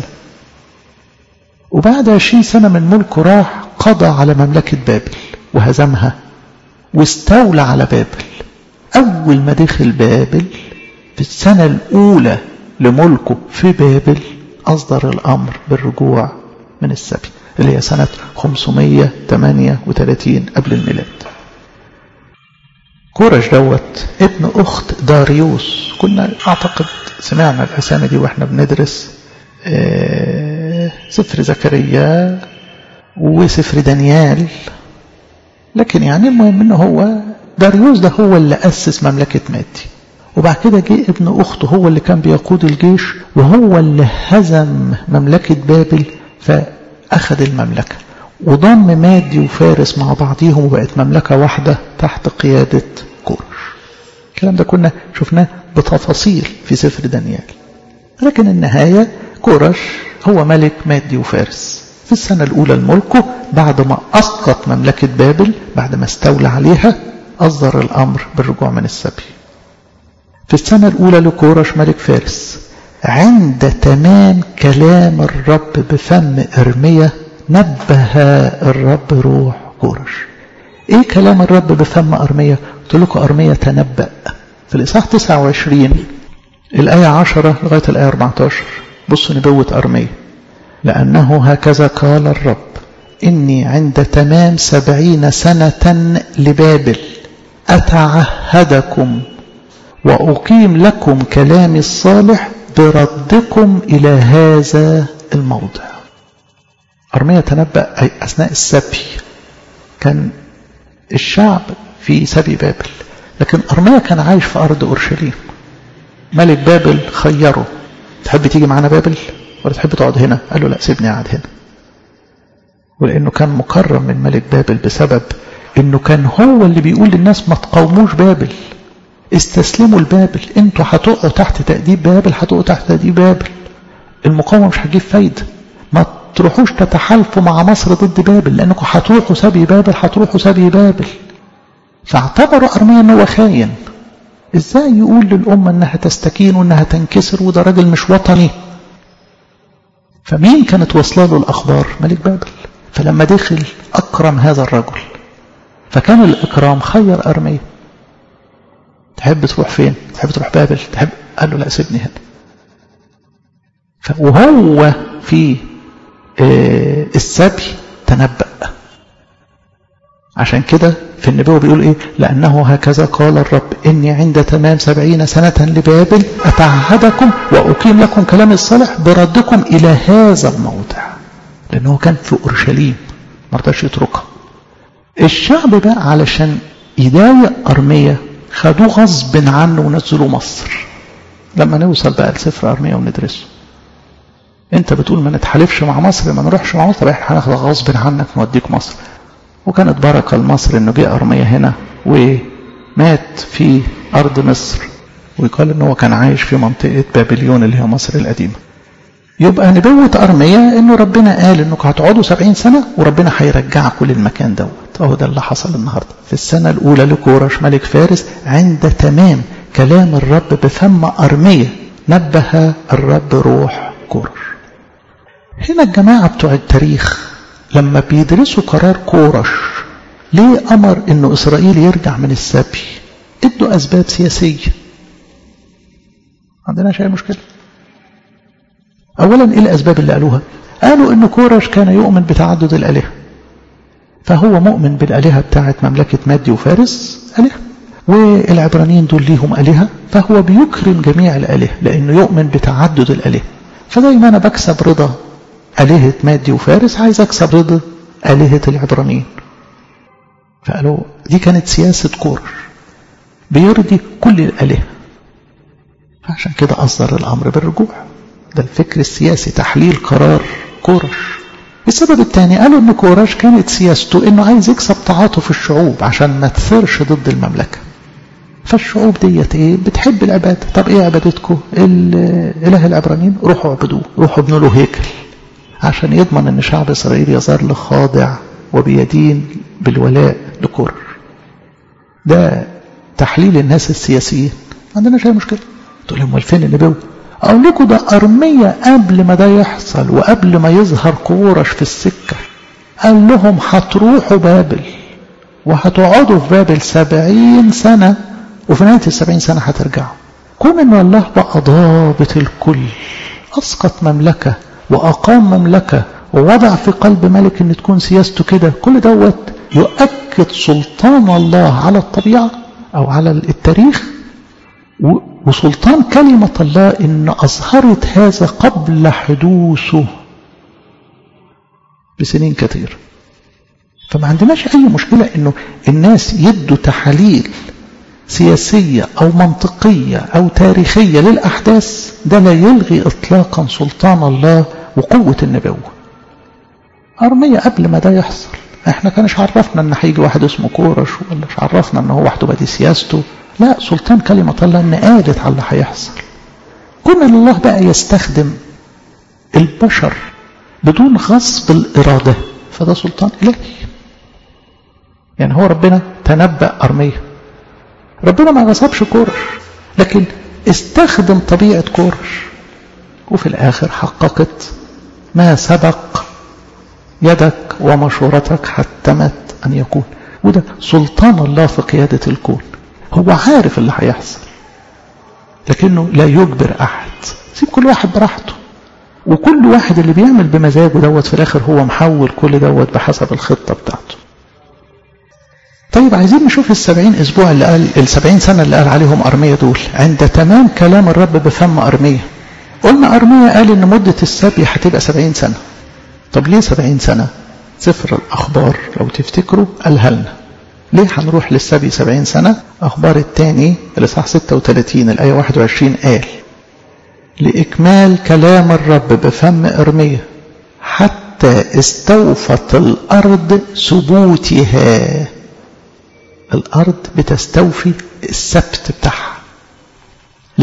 A: وبعد 20 سنة من ملكه راح قضى على مملكة بابل وهزمها واستولى على بابل أول ما دخل بابل في السنة الأولى لملكه في بابل أصدر الأمر بالرجوع من السبي اللي هي سنة 538 قبل الميلاد كورش دوت ابن أخت داريوس كنا أعتقد سمعنا الأسامي دي وإحنا بندرس سفر زكريا وسفر دانيال لكن يعني المهم انه هو داريوس ده هو اللي أسس مملكة مادي وبعد كده جه ابن أخته هو اللي كان بيقود الجيش وهو اللي هزم مملكة بابل فأخذ المملكة وضم مادي وفارس مع بعضيهم وبقت مملكة واحدة تحت قيادة كورش الكلام ده كنا شفناه بتفاصيل في سفر دانيال لكن النهاية كورش هو ملك مادي وفارس في السنة الأولى لملكه بعد ما أسقط مملكة بابل بعد ما استولى عليها أصدر الأمر بالرجوع من السبي في السنة الأولى لكورش ملك فارس عند تمام كلام الرب بفم إرمية نبه الرب روح كورش ايه كلام الرب بفم أرمية قلت لكم أرمية تنبأ في الإصحاح 29 الآية 10 لغاية الآية 14 بصوا نبوة أرمية لأنه هكذا قال الرب إني عند تمام سبعين سنة لبابل أتعهدكم وأقيم لكم كلامي الصالح بردكم إلى هذا الموضع أرمية تنبأ أي أثناء السبي كان الشعب في سبي بابل لكن أرمية كان عايش في أرض أورشليم ملك بابل خيره تحب تيجي معانا بابل ولا تحب تقعد هنا قال له لا سيبني قاعد هنا ولأنه كان مكرم من ملك بابل بسبب انه كان هو اللي بيقول للناس ما تقاوموش بابل استسلموا لبابل انتوا هتقعوا تحت تأديب بابل هتقعوا تحت تأديب بابل المقاومة مش هتجيب فايدة ما تروحوش تتحالفوا مع مصر ضد بابل لأنكم هتروحوا سبي بابل هتروحوا سبي بابل فاعتبروا أرميا أنه خاين ازاي يقول للأمة انها تستكين وانها تنكسر وده راجل مش وطني فمين كانت واصله له الأخبار ملك بابل فلما دخل أكرم هذا الرجل فكان الإكرام خير أرميا تحب تروح فين تحب تروح بابل تحب قال له لا سيبني هنا وهو في السبي تنبأ عشان كده في النبوة بيقول ايه لأنه هكذا قال الرب إني عند تمام سبعين سنة لبابل أتعهدكم وأقيم لكم كلام الصالح بردكم إلى هذا الموضع لأنه كان في أورشليم مرضاش يتركها الشعب بقى علشان يضايق أرمية خدوه غصب عنه ونزلوا مصر لما نوصل بقى لسفر أرمية وندرسه انت بتقول ما نتحالفش مع مصر ما نروحش مع مصر احنا هناخد غصب عنك نوديك مصر وكانت بركة لمصر انه جه أرمية هنا ومات في أرض مصر ويقال انه كان عايش في منطقة بابليون اللي هي مصر القديمة يبقى نبوة أرمية انه ربنا قال انكم هتقعدوا سبعين سنة وربنا هيرجعكم للمكان دوت اهو ده اللي حصل النهاردة في السنة الأولى لكورش ملك فارس عند تمام كلام الرب بفم أرمية نبه الرب روح كورش هنا الجماعة بتوع التاريخ لما بيدرسوا قرار كورش ليه أمر إنه إسرائيل يرجع من السبي ادوا أسباب سياسية عندناش أي مشكلة أولا إيه الأسباب اللي قالوها قالوا إن كورش كان يؤمن بتعدد الآلهة فهو مؤمن بالآلهة بتاعة مملكة مادي وفارس آلهة والعبرانيين دول ليهم آلهة فهو بيكرم جميع الآلهة لأنه يؤمن بتعدد الآلهة فزي ما أنا بكسب رضا آلهة مادي وفارس عايز أكسب رضا آلهة العبرانيين فقالوا دي كانت سياسة كورش بيرضي كل الآلهة فعشان كده أصدر الأمر بالرجوع ده الفكر السياسي تحليل قرار كورش السبب الثاني قالوا ان كورش كانت سياسته انه عايز يكسب تعاطف الشعوب عشان ما تثيرش ضد المملكة فالشعوب ديت ايه بتحب العبادة طب ايه عبادتكم اله العبرانيين روحوا اعبدوه روحوا ابنوا له هيكل عشان يضمن ان شعب اسرائيل يظل خاضع وبيدين بالولاء لكورش ده تحليل الناس السياسيين ما عندناش اي مشكله تقول لهم فين النبوه اقول لكم ده ارميه قبل ما ده يحصل وقبل ما يظهر كورش في السكه قال لهم هتروحوا بابل وهتقعدوا في بابل سبعين سنه وفي نهايه السبعين سنه هترجعوا كون ان الله بقى ضابط الكل اسقط مملكه واقام مملكه ووضع في قلب ملك ان تكون سياسته كده كل دوت يؤكد سلطان الله على الطبيعه او على التاريخ وسلطان كلمة الله إن أظهرت هذا قبل حدوثه بسنين كثير فما عندناش أي مشكلة إنه الناس يدوا تحاليل سياسية أو منطقية أو تاريخية للأحداث ده لا يلغي إطلاقا سلطان الله وقوة النبوة أرمية قبل ما ده يحصل احنا كانش عرفنا ان هيجي واحد اسمه كورش ولا مش عرفنا ان هو وحده بدي سياسته لا سلطان كلمة الله ان قالت على اللي هيحصل كنا الله بقى يستخدم البشر بدون غصب الإرادة فده سلطان إلهي يعني هو ربنا تنبأ أرمية ربنا ما غصبش كورش لكن استخدم طبيعة كورش وفي الآخر حققت ما سبق يدك ومشورتك حتمت أن يكون وده سلطان الله في قيادة الكون هو عارف اللي هيحصل لكنه لا يجبر أحد سيب كل واحد براحته وكل واحد اللي بيعمل بمزاجه دوت في الآخر هو محول كل دوت بحسب الخطة بتاعته طيب عايزين نشوف السبعين أسبوع اللي قال السبعين سنة اللي قال عليهم أرمية دول عند تمام كلام الرب بفم أرمية قلنا أرمية قال إن مدة السبي هتبقى سبعين سنة طب ليه سبعين سنة سفر الأخبار لو تفتكروا قالها لنا ليه هنروح للسبي سبعين سنة أخبار الثاني الإصحاح 36 الآية 21 قال لإكمال كلام الرب بفم إرمية حتى استوفت الأرض ثبوتها الأرض بتستوفي السبت بتاعها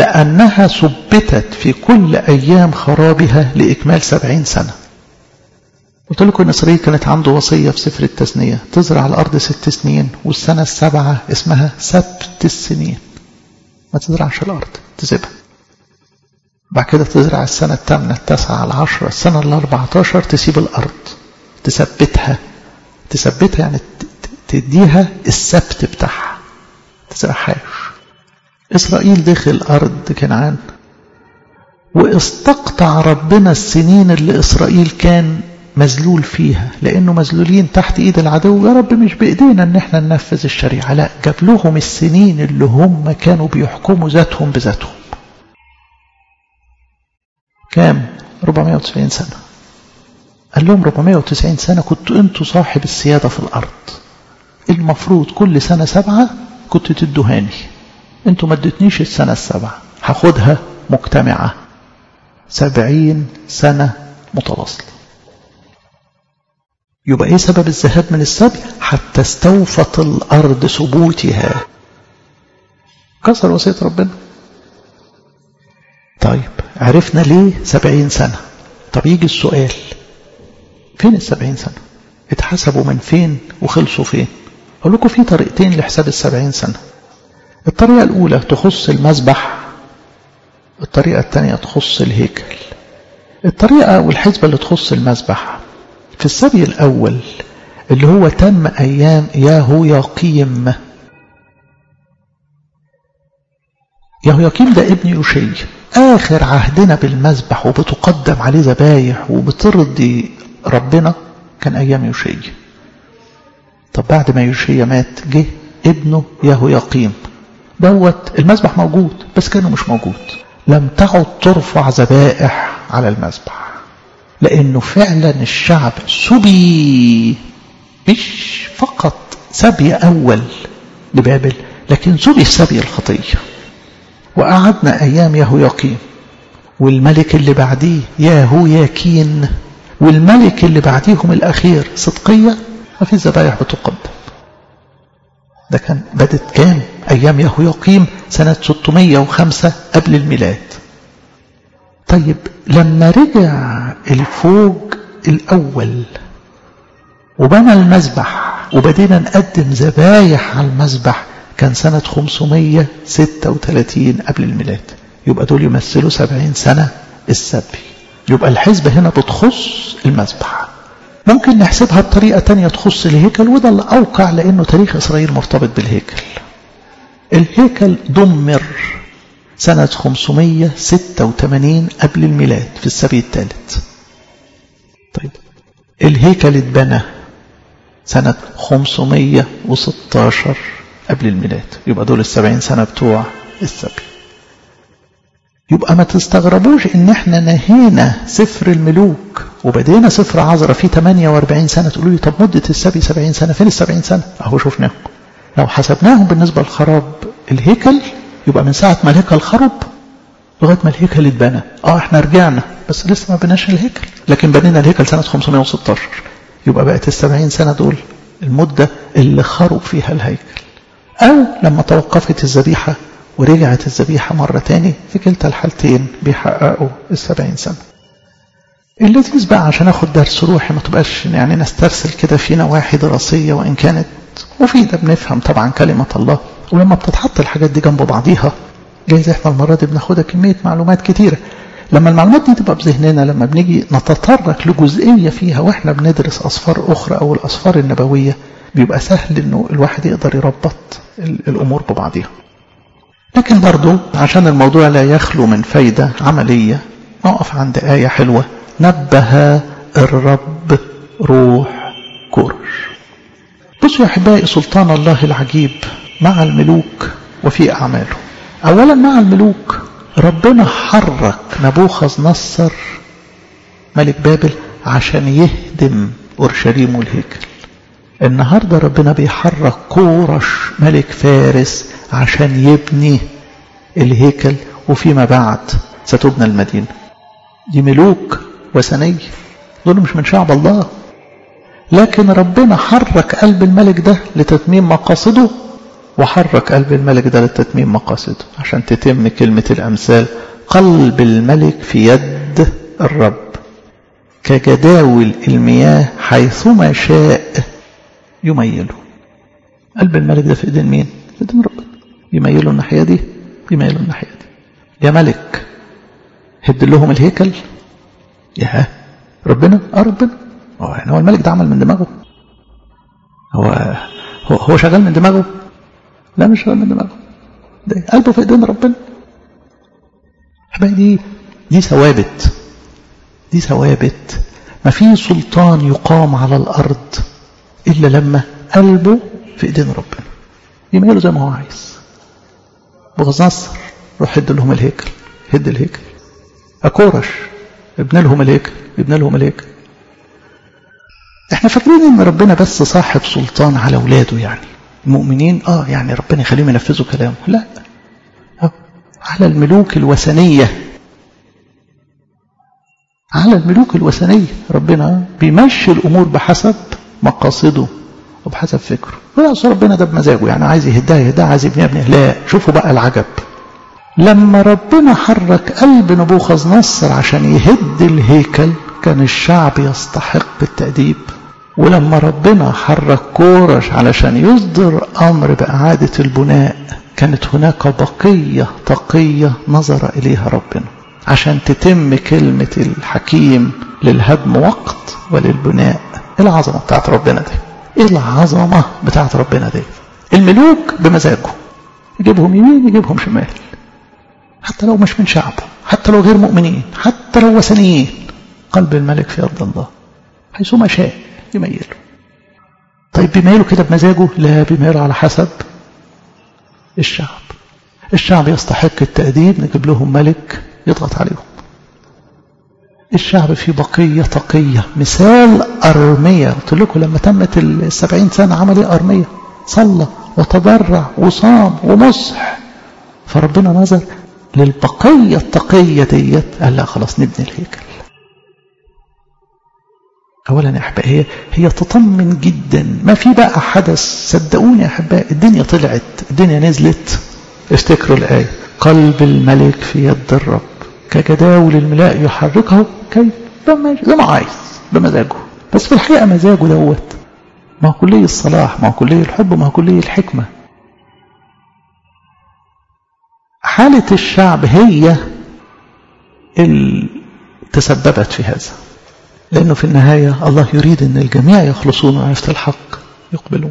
A: لأنها ثبتت في كل أيام خرابها لإكمال سبعين سنة قلت لكم ان اسرائيل كانت عنده وصيه في سفر التثنيه تزرع الارض ست سنين والسنه السابعه اسمها سبت السنين ما تزرعش الارض تسيبها بعد كده تزرع السنة الثامنة التاسعة العشرة السنة الأربعتاشر تسيب الأرض تثبتها تثبتها يعني تديها السبت بتاعها تزرعهاش إسرائيل دخل أرض كنعان واستقطع ربنا السنين اللي إسرائيل كان مذلول فيها لأنه مذلولين تحت إيد العدو يا رب مش بإيدينا إن احنا ننفذ الشريعة لا جاب لهم السنين اللي هم كانوا بيحكموا ذاتهم بذاتهم كام 490 سنة قال لهم 490 سنة كنت انتوا صاحب السيادة في الأرض المفروض كل سنة سبعة كنت تدوهاني انتوا ما ادتنيش السنة السبعة هاخدها مجتمعة سبعين سنة متواصلة يبقى ايه سبب الذهاب من السبي حتى استوفت الأرض ثبوتها كسر وصية ربنا طيب عرفنا ليه سبعين سنة طب يجي السؤال فين السبعين سنة اتحسبوا من فين وخلصوا فين أقول لكم في طريقتين لحساب السبعين سنة الطريقة الأولى تخص المذبح الطريقة الثانية تخص الهيكل الطريقة والحسبة اللي تخص المذبح في السبي الأول اللي هو تم أيام ياهو يقيم ياهو يقيم ده ابن يوشي آخر عهدنا بالمذبح وبتقدم عليه ذبايح وبترضي ربنا كان أيام يوشي طب بعد ما يوشي مات جه ابنه ياهو يقيم دوت المذبح موجود بس كانه مش موجود لم تعد ترفع ذبائح على المذبح لأنه فعلا الشعب سبي مش فقط سبي أول لبابل لكن سبي السبي الخطية وقعدنا أيام ياهو يقيم والملك اللي بعديه ياهو ياكين والملك اللي بعديهم الأخير صدقية ما في ذبايح بتقدم ده كان بدت كام أيام ياهو يقيم سنة 605 قبل الميلاد طيب لما رجع الفوج الأول وبنى المذبح وبدينا نقدم ذبايح على المذبح كان سنة 536 قبل الميلاد يبقى دول يمثلوا 70 سنة السبي يبقى الحسبة هنا بتخص المذبح ممكن نحسبها بطريقة تانية تخص الهيكل وده اللي أوقع لأنه تاريخ إسرائيل مرتبط بالهيكل الهيكل دمر سنة 586 قبل الميلاد في السبي الثالث طيب الهيكل اتبنى سنة 516 قبل الميلاد يبقى دول السبعين سنة بتوع السبي يبقى ما تستغربوش ان احنا نهينا سفر الملوك وبدينا سفر عذرة فيه 48 سنة تقولوا لي طب مدة السبي 70 سنة فين ال 70 سنة اهو شفناهم لو حسبناهم بالنسبة لخراب الهيكل يبقى من ساعة ما الهيكل خرب لغاية ما الهيكل اتبنى اه احنا رجعنا بس لسه ما بناش الهيكل لكن بنينا الهيكل سنة 516 يبقى بقت السبعين سنة دول المدة اللي خرب فيها الهيكل أو لما توقفت الذبيحة ورجعت الذبيحة مرة تاني في كلتا الحالتين بيحققوا السبعين سنة اللذيذ بقى عشان اخد درس روحي ما تبقاش يعني نسترسل كده في نواحي دراسية وإن كانت مفيدة بنفهم طبعا كلمة الله ولما بتتحط الحاجات دي جنب بعضيها جايز احنا المرة دي بناخدها كمية معلومات كتيرة لما المعلومات دي تبقى بذهننا لما بنيجي نتطرق لجزئية فيها واحنا بندرس أصفار أخرى أو الأصفار النبوية بيبقى سهل انه الواحد يقدر يربط الأمور ببعضها لكن برضو عشان الموضوع لا يخلو من فايدة عملية نقف عند آية حلوة نبه الرب روح كورش بصوا يا أحبائي سلطان الله العجيب مع الملوك وفي أعماله أولا مع الملوك ربنا حرك نبوخذ نصر ملك بابل عشان يهدم أورشليم والهيكل النهاردة ربنا بيحرك كورش ملك فارس عشان يبني الهيكل وفيما بعد ستبنى المدينة دي ملوك وثنية دول مش من شعب الله لكن ربنا حرك قلب الملك ده لتتميم مقاصده وحرك قلب الملك ده لتتميم مقاصده عشان تتم كلمة الأمثال قلب الملك في يد الرب كجداول المياه حيثما شاء يميله قلب الملك ده في ايدين مين في ايدين ربنا يميله الناحيه دي يميله الناحيه دي يا ملك هد لهم الهيكل يا ربنا اه ربنا هو يعني هو الملك ده عمل من دماغه هو هو, هو شغال من دماغه لا مش شغال من دماغه ده قلبه في ايدين ربنا حبايبي دي دي ثوابت دي ثوابت ما في سلطان يقام على الارض الا لما قلبه في ايدين ربنا يميله زي ما هو عايز بغض نصر روح هد لهم الهيكل هد الهيكل اكورش ابن لهم الهيكل ابن لهم الهيكل احنا فاكرين ان ربنا بس صاحب سلطان على اولاده يعني المؤمنين اه يعني ربنا يخليهم ينفذوا كلامه لا أه. على الملوك الوثنيه على الملوك الوثنيه ربنا بيمشي الامور بحسب مقاصده وبحسب فكره لا ربنا ده بمزاجه يعني عايز يهدها يهدها عايز يبنيها يبنيها لا شوفوا بقى العجب لما ربنا حرك قلب نبوخذ نصر عشان يهد الهيكل كان الشعب يستحق التأديب ولما ربنا حرك كورش علشان يصدر أمر بإعادة البناء كانت هناك بقية تقية نظر إليها ربنا عشان تتم كلمة الحكيم للهدم وقت وللبناء العظمة بتاعت ربنا دي ايه العظمة بتاعت ربنا دي الملوك بمزاجه يجيبهم يمين يجيبهم شمال حتى لو مش من شعبه حتى لو غير مؤمنين حتى لو وثنيين قلب الملك في يد الله حيثما شاء يميله طيب بيميله كده بمزاجه لا بيميله على حسب الشعب الشعب يستحق التأديب نجيب لهم ملك يضغط عليهم الشعب فيه بقية تقية مثال أرمية قلت لكم لما تمت السبعين سنة عمل ايه أرمية صلى وتضرع وصام ومصح فربنا نظر للبقية التقية ديت قال لا خلاص نبني الهيكل أولا يا أحبائي هي, هي تطمن جدا ما في بقى حدث صدقوني يا أحبائي الدنيا طلعت الدنيا نزلت افتكروا الآية قلب الملك في يد الرب كجداول الملاء يحركه كيف زي ما عايز بمزاجه بس في الحقيقة مزاجه دوت ما هو كلية الصلاح ما هو كلية الحب ما هو كلية الحكمة حالة الشعب هي اللي تسببت في هذا لأنه في النهاية الله يريد أن الجميع يخلصون وعرفت الحق يقبلون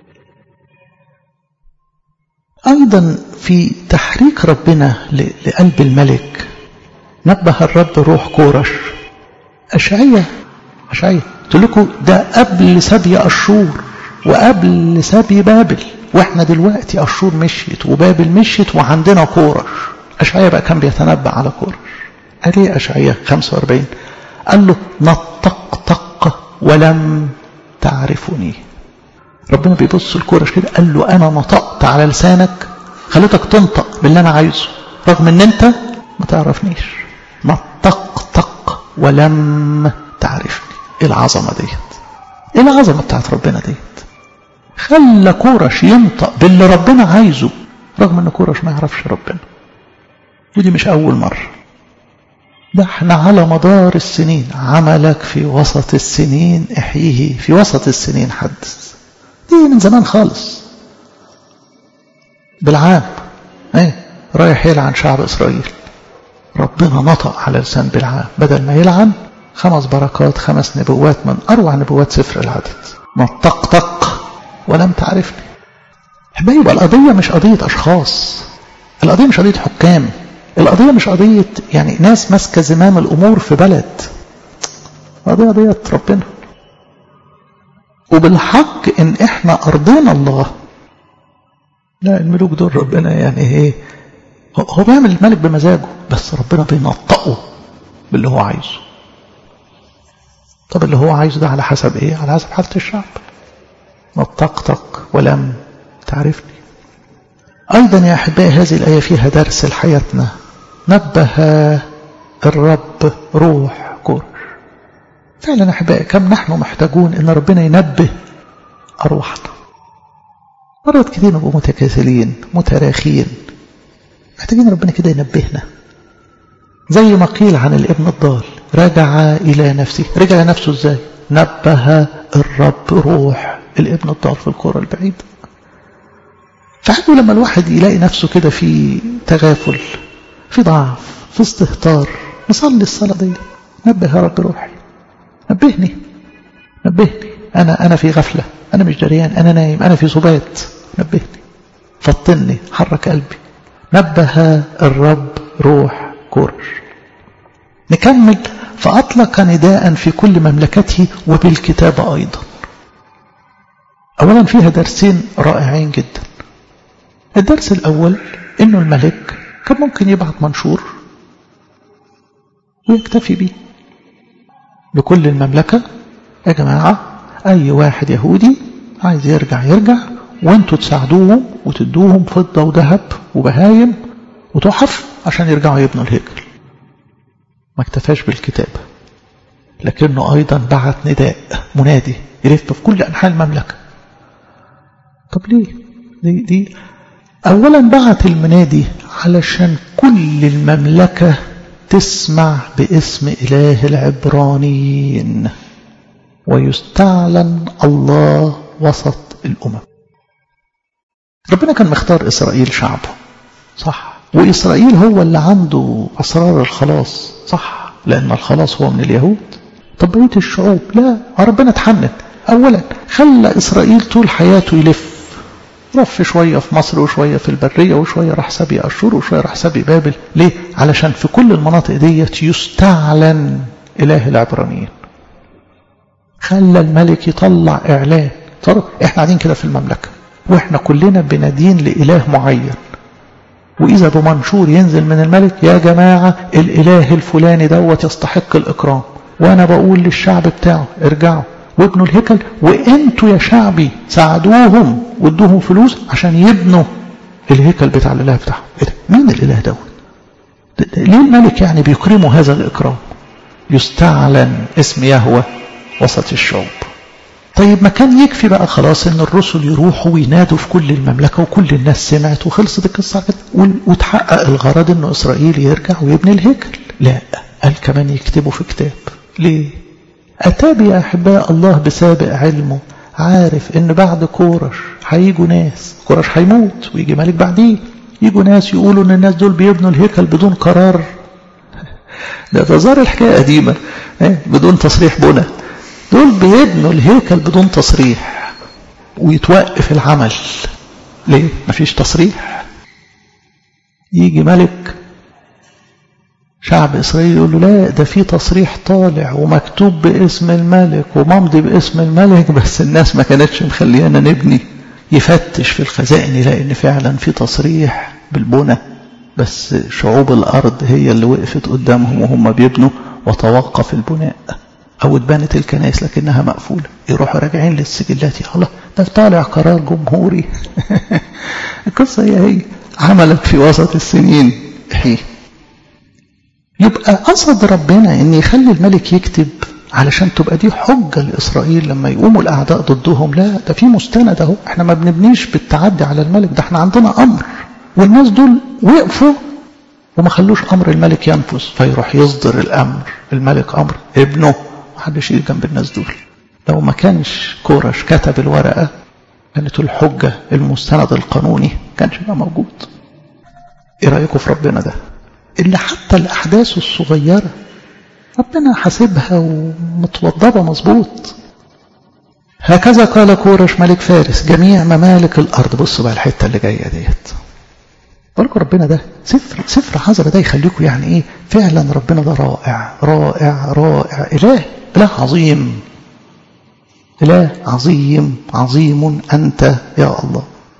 A: أيضا في تحريك ربنا لقلب الملك نبه الرب روح كورش أشعية أشعية قلت لكم ده قبل سبي أشور وقبل سبي بابل واحنا دلوقتي أشور مشيت وبابل مشيت وعندنا كورش أشعية بقى كان بيتنبأ على كورش قال ايه أشعية 45 قال له نطقطق ولم تعرفني ربنا بيبص الكورش كده قال له أنا نطقت على لسانك خليتك تنطق باللي أنا عايزه رغم ان انت ما تعرفنيش نطقطق ولم تعرفني ايه العظمة ديت ايه العظمة بتاعت ربنا ديت خلى كورش ينطق باللي ربنا عايزه رغم ان كورش ما يعرفش ربنا ودي مش اول مرة ده احنا على مدار السنين عملك في وسط السنين احييه في وسط السنين حدث دي من زمان خالص بالعام ايه رايح يلعن شعب اسرائيل ربنا نطق على لسان بالعام بدل ما يلعن خمس بركات خمس نبوات من اروع نبوات سفر العدد نطقطق ولم تعرفني حبايب القضيه مش قضيه اشخاص القضيه مش قضيه حكام القضيه مش قضيه يعني ناس ماسكه زمام الامور في بلد القضيه قضيه ربنا وبالحق ان احنا ارضينا الله لا الملوك دول ربنا يعني ايه هو بيعمل الملك بمزاجه بس ربنا بينطقه باللي هو عايزه طب اللي هو عايزه ده على حسب ايه على حسب حالة الشعب نطقطق ولم تعرفني ايضا يا احبائي هذه الايه فيها درس لحياتنا نبه الرب روح كورش فعلا يا احبائي كم نحن محتاجون ان ربنا ينبه ارواحنا مرات كتير نبقى متكاسلين متراخين محتاجين ربنا كده ينبهنا زي ما قيل عن الابن الضال رجع إلى نفسه رجع إلى نفسه إزاي نبه الرب روح الابن الضال في الكرة البعيدة فحلو لما الواحد يلاقي نفسه كده في تغافل في ضعف في استهتار نصلي الصلاة دي نبه يا رب روحي نبهني نبهني أنا أنا في غفلة أنا مش دريان أنا نايم أنا في صبات نبهني فطني حرك قلبي نبه الرب روح كورش نكمل فأطلق نداء في كل مملكته وبالكتابة أيضا أولا فيها درسين رائعين جدا الدرس الأول إنه الملك كان ممكن يبعث منشور ويكتفي به لكل المملكة يا جماعة أي واحد يهودي عايز يرجع يرجع وانتوا تساعدوهم وتدوهم فضة وذهب وبهايم وتحف عشان يرجعوا يبنوا الهيكل ما اكتفاش بالكتابة لكنه أيضا بعت نداء منادي يلف في كل أنحاء المملكة طب ليه دي, دي أولا بعت المنادي علشان كل المملكة تسمع باسم إله العبرانيين ويستعلن الله وسط الأمم ربنا كان مختار إسرائيل شعبه صح وإسرائيل هو اللي عنده أسرار الخلاص صح لأن الخلاص هو من اليهود طب بقية الشعوب لا ربنا اتحنن أولا خلى إسرائيل طول حياته يلف لف شوية في مصر وشوية في البرية وشوية راح سبي أشور وشوية راح سبي بابل ليه؟ علشان في كل المناطق ديت يستعلن إله العبرانيين خلى الملك يطلع إعلان صار إحنا قاعدين كده في المملكة وإحنا كلنا بندين لإله معين وإذا بمنشور ينزل من الملك يا جماعة الإله الفلاني دوت يستحق الإكرام وأنا بقول للشعب بتاعه ارجعوا وابنوا الهيكل وانتوا يا شعبي ساعدوهم وادوهم فلوس عشان يبنوا الهيكل بتاع الاله بتاعهم ايه ده مين الاله دوت ليه الملك يعني بيكرموا هذا الاكرام يستعلن اسم يهوه وسط الشعوب طيب ما كان يكفي بقى خلاص ان الرسل يروحوا وينادوا في كل المملكه وكل الناس سمعت وخلصت القصه كده وتحقق الغرض انه اسرائيل يرجع ويبني الهيكل لا قال كمان يكتبوا في كتاب ليه أتى يا أحباء الله بسابق علمه عارف إن بعد كورش هيجوا ناس كورش هيموت ويجي ملك بعديه يجوا ناس يقولوا إن الناس دول بيبنوا الهيكل بدون قرار ده تظهر الحكاية قديمة بدون تصريح بنى دول بيبنوا الهيكل بدون تصريح ويتوقف العمل ليه؟ مفيش تصريح يجي ملك شعب إسرائيل يقول له لا ده في تصريح طالع ومكتوب باسم الملك وممضي باسم الملك بس الناس ما كانتش مخليانا نبني يفتش في الخزائن يلاقي ان فعلا في تصريح بالبنى بس شعوب الأرض هي اللي وقفت قدامهم وهم بيبنوا وتوقف البناء أو اتبنت الكنائس لكنها مقفولة يروحوا راجعين للسجلات يا الله ده طالع قرار جمهوري القصة هي هي عملت في وسط السنين هي يبقى قصد ربنا ان يخلي الملك يكتب علشان تبقى دي حجة لإسرائيل لما يقوموا الأعداء ضدهم لا ده في مستند اهو احنا ما بنبنيش بالتعدي على الملك ده احنا عندنا أمر والناس دول وقفوا وما خلوش أمر الملك ينفذ فيروح يصدر الأمر الملك أمر ابنه محدش يجي جنب الناس دول لو ما كانش كورش كتب الورقة كانت الحجة المستند القانوني كانش يبقى موجود ايه رأيكم في ربنا ده اللي حتى الأحداث الصغيرة ربنا حاسبها ومتوضبة مظبوط هكذا قال كورش ملك فارس جميع ممالك الأرض بصوا بقى الحتة اللي جاية ديت بالكم ربنا ده سفر سفر حذر ده يخليكم يعني ايه فعلا ربنا ده رائع رائع رائع إله إله عظيم إله عظيم عظيم أنت يا الله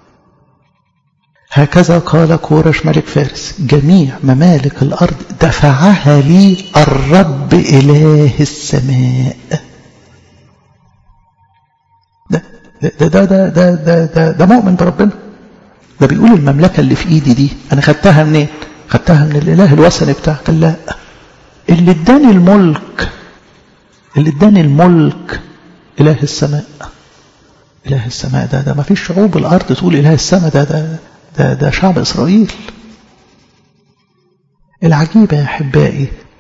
A: هكذا قال كورش ملك فارس جميع ممالك الأرض دفعها لي الرب إله السماء ده ده ده ده ده ده, ده, ده مؤمن بربنا ده بيقول المملكة اللي في إيدي دي أنا خدتها منين خدتها من الإله الوثني بتاعك لا اللي اداني الملك اللي اداني الملك إله السماء إله السماء ده ده ما فيش شعوب الأرض تقول إله السماء ده ده ده, ده شعب إسرائيل العجيبة يا أحبائي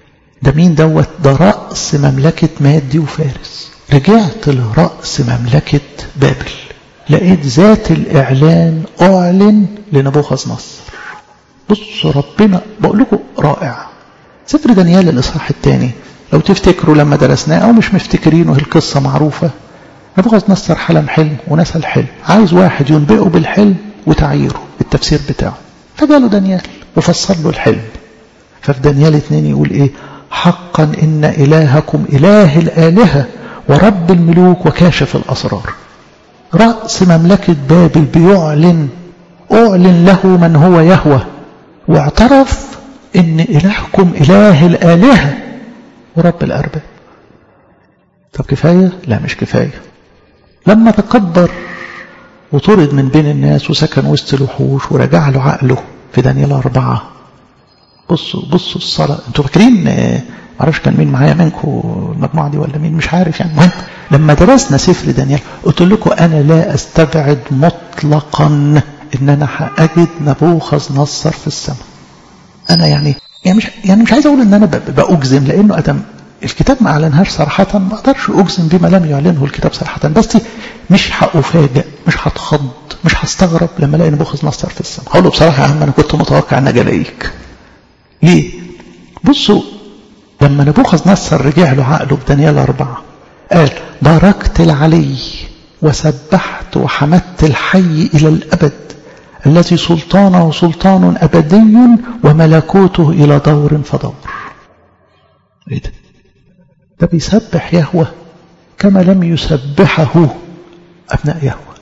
A: ده مين دوت ده رأس مملكة مادي وفارس رجعت لرأس مملكة بابل لقيت ذات الإعلان أعلن لنبوخذ نصر بصوا ربنا بقول لكم رائع سفر دانيال الإصحاح الثاني لو تفتكروا لما درسناه أو مش مفتكرينه القصة معروفة نبوخذ نصر حلم حلم ونسى الحلم عايز واحد ينبئه بالحلم وتعييره التفسير بتاعه فجاله دانيال وفسر له الحلم ففي دانيال اتنين يقول ايه حقا ان الهكم اله الالهه ورب الملوك وكاشف الاسرار راس مملكه بابل بيعلن اعلن له من هو يهوى واعترف ان الهكم اله الالهه ورب الارباب طب كفايه لا مش كفايه لما تكبر وطرد من بين الناس وسكن وسط الوحوش ورجع له عقله في دانيال أربعة بصوا بصوا الصلاة انتوا فاكرين معرفش كان مين معايا منكم المجموعة دي ولا مين مش عارف يعني المهم لما درسنا سفر دانيال قلت لكم أنا لا أستبعد مطلقا إن أنا هأجد نبوخذ نصر في السماء أنا يعني يعني مش يعني مش عايز أقول إن أنا بأجزم لأنه أدم الكتاب ما أعلنهاش صراحة ما أقدرش أجزم بما لم يعلنه الكتاب صراحة بس مش هأفاجئ مش هتخض مش هستغرب لما الاقي نبوخذ نصر في السماء هقول له بصراحة يا عم أنا كنت متوقع أن أجي ألاقيك ليه؟ بصوا لما نبوخذ نصر رجع له عقله بدانيال أربعة قال باركت العلي وسبحت وحمدت الحي إلى الأبد الذي سلطانه سلطان أبدي وملكوته إلى دور فدور إيه ده؟ ده بيسبح يهوه كما لم يسبحه أبناء يهوه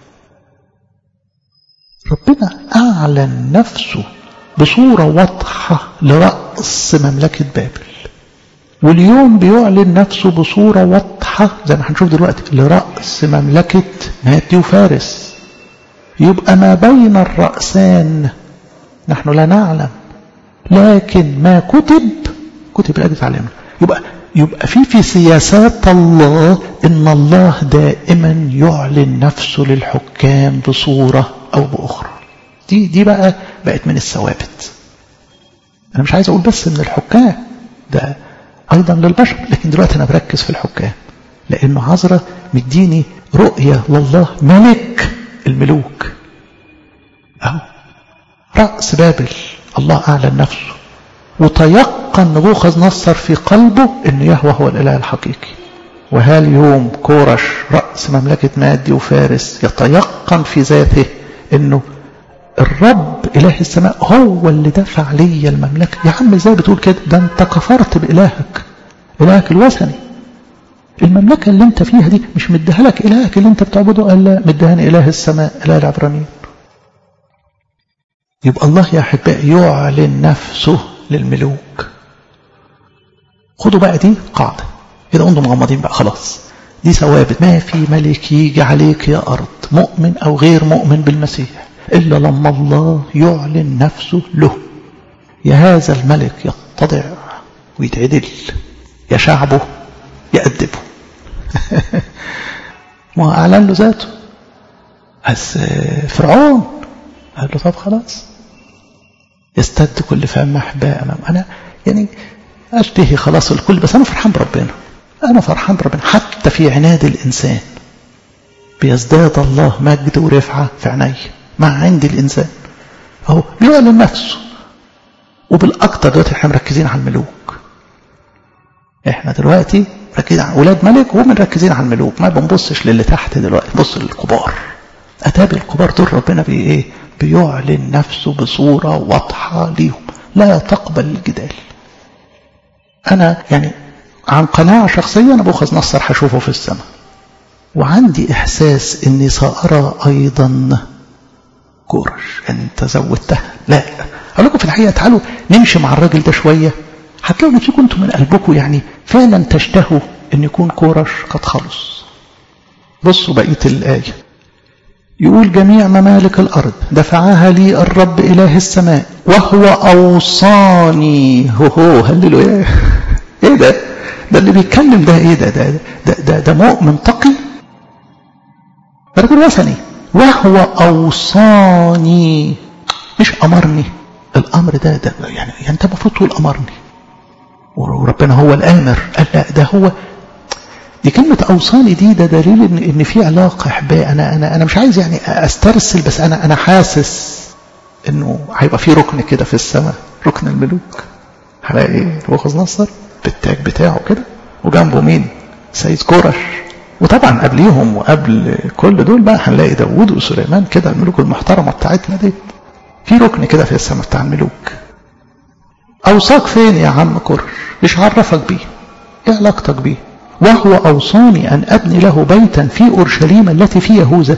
A: ربنا أعلن نفسه بصورة واضحة لرأس مملكة بابل واليوم بيعلن نفسه بصورة واضحة زي ما هنشوف دلوقتي لرأس مملكة مادي وفارس يبقى ما بين الرأسان نحن لا نعلم لكن ما كتب كتب الأجل تعلمنا يبقى يبقى في في سياسات الله ان الله دائما يعلن نفسه للحكام بصوره او باخرى دي دي بقى بقت من الثوابت انا مش عايز اقول بس من الحكام ده ايضا للبشر لكن دلوقتي انا بركز في الحكام لانه عذرة مديني رؤية لله ملك الملوك اهو رأس بابل الله اعلن نفسه وتيقن نبوخذ نصر في قلبه ان يهوى هو الاله الحقيقي وهل يوم كورش رأس مملكة مادي وفارس يتيقن في ذاته انه الرب اله السماء هو اللي دفع لي المملكة يا عم ازاي بتقول كده ده انت كفرت بإلهك إلهك الوثني المملكة اللي انت فيها دي مش مديها لك إلهك اللي انت بتعبده قال لا مديهاني إله السماء إله العبرانيين يبقى الله يا أحبائي يعلن نفسه للملوك خدوا بقى دي قاعدة إذا أنتم مغمضين بقى خلاص دي ثوابت ما في ملك يجي عليك يا أرض مؤمن أو غير مؤمن بالمسيح إلا لما الله يعلن نفسه له يا هذا الملك يتضع ويتعدل يا شعبه يأدبه ما أعلن له ذاته بس فرعون قال له طب خلاص يستد كل فم أحباء أمام أنا يعني أشتهي خلاص الكل بس أنا فرحان بربنا أنا فرحان بربنا حتى في عناد الإنسان بيزداد الله مجد ورفعة في عيني مع عند الإنسان أهو بيعلن نفسه وبالأكثر دلوقتي احنا مركزين على الملوك احنا دلوقتي مركزين على أولاد ملك ومركزين على الملوك ما بنبصش للي تحت دلوقتي نبص للكبار أتابع الكبار دول ربنا بي إيه بيعلن نفسه بصورة واضحة ليهم لا تقبل الجدال أنا يعني عن قناعة شخصية أنا بأخذ نصر هشوفه في السماء وعندي إحساس أني سأرى أيضا كورش أنت زودتها لا أقول لكم في الحقيقة تعالوا نمشي مع الراجل ده شوية هتلاقوا نفسكم أنتم من قلبكم يعني فعلا تشتهوا أن يكون كورش قد خلص بصوا بقية الآية يقول جميع ممالك الأرض دفعها لي الرب إله السماء وهو أوصاني هو هو هللوا إيه إيه ده ده اللي بيتكلم ده إيه ده ده ده, ده, ده مؤمن تقي رجل وثني وهو أوصاني مش أمرني الأمر ده ده يعني, يعني أنت المفروض تقول أمرني وربنا هو الآمر قال لا ده هو دي كلمة أوصاني دي ده دليل إن, إن في علاقة أحبائي أنا أنا أنا مش عايز يعني أسترسل بس أنا أنا حاسس إنه هيبقى في ركن كده في السماء ركن الملوك هلاقي نبوخذ نصر بالتاج بتاعه كده وجنبه مين؟ سيد كورش وطبعا قبليهم وقبل كل دول بقى هنلاقي داوود وسليمان كده الملوك المحترمة بتاعتنا دي في ركن كده في السماء بتاع الملوك أوصاك فين يا عم كورش؟ إيش عرفك بيه؟ إيه علاقتك بيه؟ وهو أوصاني أن أبني له بيتا في أورشليم التي في يهوذا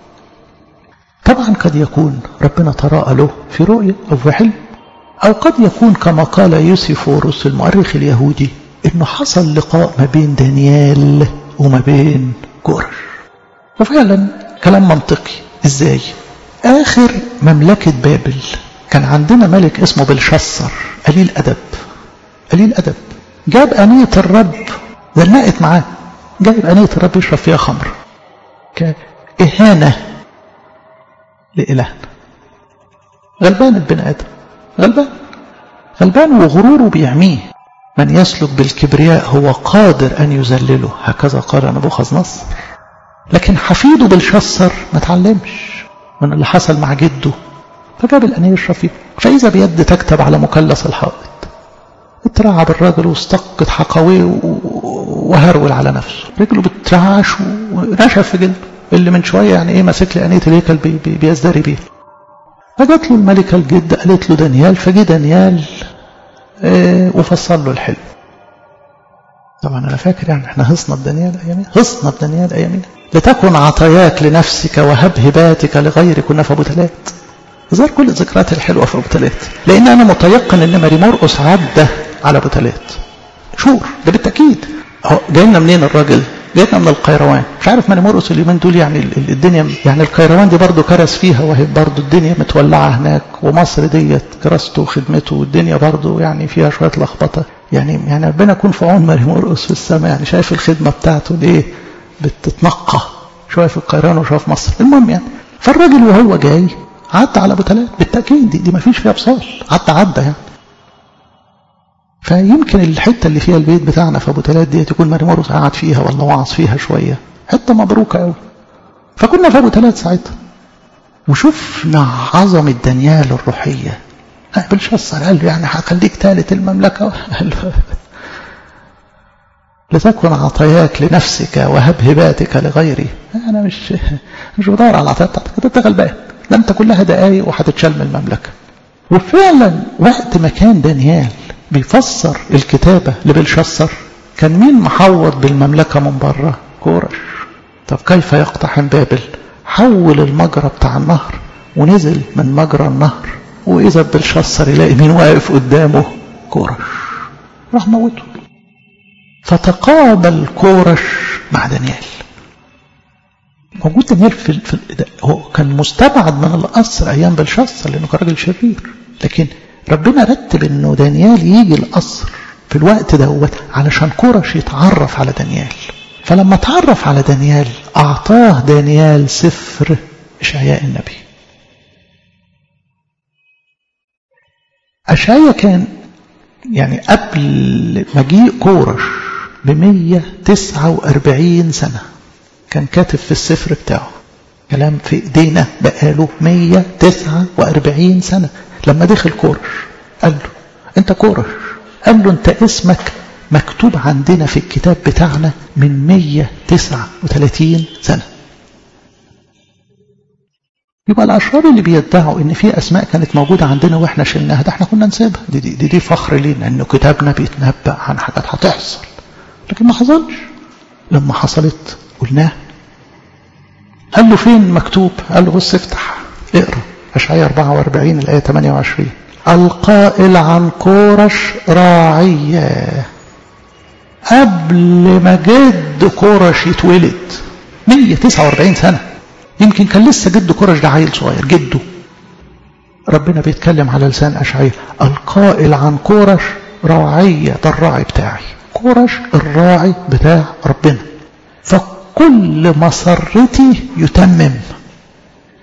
A: طبعا قد يكون ربنا تراءى له في رؤية أو في حلم أو قد يكون كما قال يوسفورس المؤرخ اليهودي إنه حصل لقاء ما بين دانيال وما بين كورش وفعلا كلام منطقي إزاي آخر مملكة بابل كان عندنا ملك اسمه بلشسر قليل أدب قليل أدب جاب أنية الرب زنقت معاه جايب أنية الرب يشرب فيها خمر كإهانة لإلهنا غلبان البني آدم غلبان غلبان وغروره بيعميه من يسلك بالكبرياء هو قادر أن يذلله هكذا قال نبوخذ نصر لكن حفيده بالشصر ما تعلمش من اللي حصل مع جده فجاب الأنية يشرب فيه فإذا بيد تكتب على مثلث الحائط اترعب الراجل واستقت حقويه وهرول على نفسه رجله بترعش ونشف في جلده اللي من شوية يعني ايه ماسك لي أنية الهيكل بي بي بيزدري بيه فجات له الملكة الجد قالت له دانيال فجي دانيال اه وفصل له الحلم طبعا أنا فاكر يعني احنا هصنا بدانيال أيامين هصنا بدانيال أيامين لتكن عطاياك لنفسك وهب هباتك لغيرك كنا في أبو تلات ظهر كل الذكريات الحلوة في أبو تلات لأن أنا متيقن أن ماري مرقس عدى على أبو تلات شور ده بالتأكيد اهو جاي لنا منين الراجل جاي لنا من القيروان مش عارف ماني مرقس اليومين دول يعني الدنيا يعني القيروان دي برضه كرس فيها وهي برضه الدنيا متولعة هناك ومصر ديت كراسته وخدمته والدنيا برضه يعني فيها شوية لخبطة يعني يعني ربنا يكون في عون ماري مرقس في السماء يعني شايف الخدمة بتاعته ليه بتتنقى شوية في القيروان وشوية في مصر المهم يعني فالراجل وهو جاي عدى على ابو تلات بالتأكيد دي, دي ما فيش فيها بصال عدى عدى يعني فيمكن الحتة اللي فيها البيت بتاعنا في أبو تلات دي تكون ماري مرقس قعد فيها ولا وعظ فيها شوية حتة مبروكة قوي فكنا في أبو تلات ساعتها وشفنا عظمة دانيال الروحية بلشسر قال له يعني هخليك ثالث المملكة قال له لتكن عطاياك لنفسك وهب هباتك لغيري أنا مش مش بدور على العطايا بتاعتك أنت غلبان ده أنت كلها دقايق وهتتشال من المملكة وفعلا وقت ما كان دانيال بيفسر الكتابة لبلشسر كان مين محوط بالمملكة من بره كورش طب كيف يقتحم بابل حول المجرى بتاع النهر ونزل من مجرى النهر وإذا بلشسر يلاقي مين واقف قدامه كورش راح موته فتقابل كورش مع دانيال موجود دانيال في, في هو كان مستبعد من القصر ايام بلشسر لانه كان راجل شرير لكن ربنا رتب انه دانيال يجي القصر في الوقت دوت علشان كورش يتعرف على دانيال فلما تعرف على دانيال اعطاه دانيال سفر اشعياء النبي اشعياء كان يعني قبل مجيء كورش ب 149 سنة كان كاتب في السفر بتاعه كلام في ايدينا بقاله 149 سنة لما دخل كورش قال له انت كورش قال له انت اسمك مكتوب عندنا في الكتاب بتاعنا من 139 سنة يبقى الأشرار اللي بيدعوا إن في أسماء كانت موجودة عندنا وإحنا شلناها ده إحنا كنا نسيبها دي, دي, دي, دي فخر لينا إنه كتابنا بيتنبأ عن حاجات هتحصل لكن ما حصلش لما حصلت قلناه قال له فين مكتوب قال له بص افتح اقرا اشعياء 44 الايه 28 القائل عن كورش راعية قبل ما جد كورش يتولد 149 سنة يمكن كان لسه جد كورش ده عيل صغير جده ربنا بيتكلم على لسان أشعياء القائل عن كورش راعية ده الراعي بتاعي كورش الراعي بتاع ربنا فكل مسرتي يتمم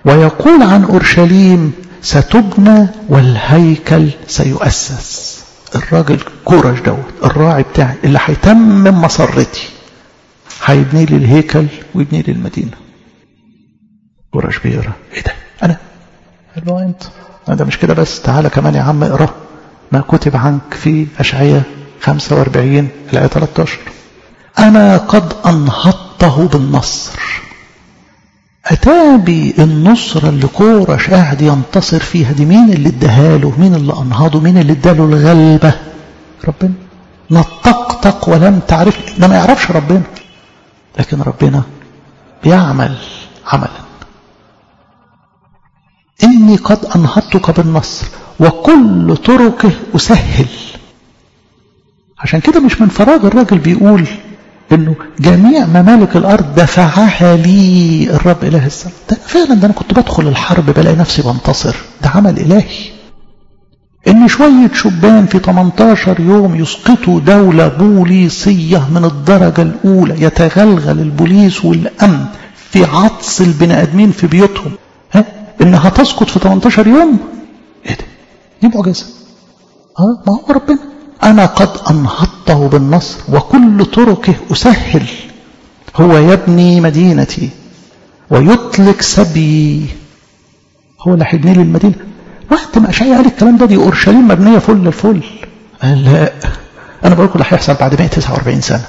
A: ويقول عن أورشليم ستبنى والهيكل سيؤسس الراجل كورش دوت الراعي بتاعي اللي هيتمم مسرتي هيبني لي الهيكل ويبني لي المدينة كورش بيقرا ايه ده انا قال له انت ده مش كده بس تعالى كمان يا عم اقرا ما كتب عنك في اشعياء 45 الايه 13 انا قد انهضته بالنصر أتابي النصرة اللي كورش قاعد ينتصر فيها دي مين اللي اداها له مين اللي أنهضه مين اللي اداله الغلبة ربنا نطقطق ولم تعرف ده ما يعرفش ربنا لكن ربنا بيعمل عملا إني قد أنهضتك بالنصر وكل طرقه أسهل عشان كده مش من فراغ الراجل بيقول انه جميع ممالك الارض دفعها لي الرب اله السماء ده فعلا ده انا كنت بدخل الحرب بلاقي نفسي بنتصر ده عمل الهي ان شوية شبان في 18 يوم يسقطوا دولة بوليسية من الدرجة الاولى يتغلغل البوليس والامن في عطس البني ادمين في بيوتهم ها انها تسقط في 18 يوم ايه ده دي معجزة اه ما هو ربنا أنا قد أنهضته بالنصر وكل طرقه أسهل هو يبني مدينتي ويطلق سبي هو اللي هيبني لي المدينة وقت ما أشعيا قال الكلام ده دي أورشليم مبنية فل الفل قال لا أنا بقول لكم اللي هيحصل بعد 149 سنة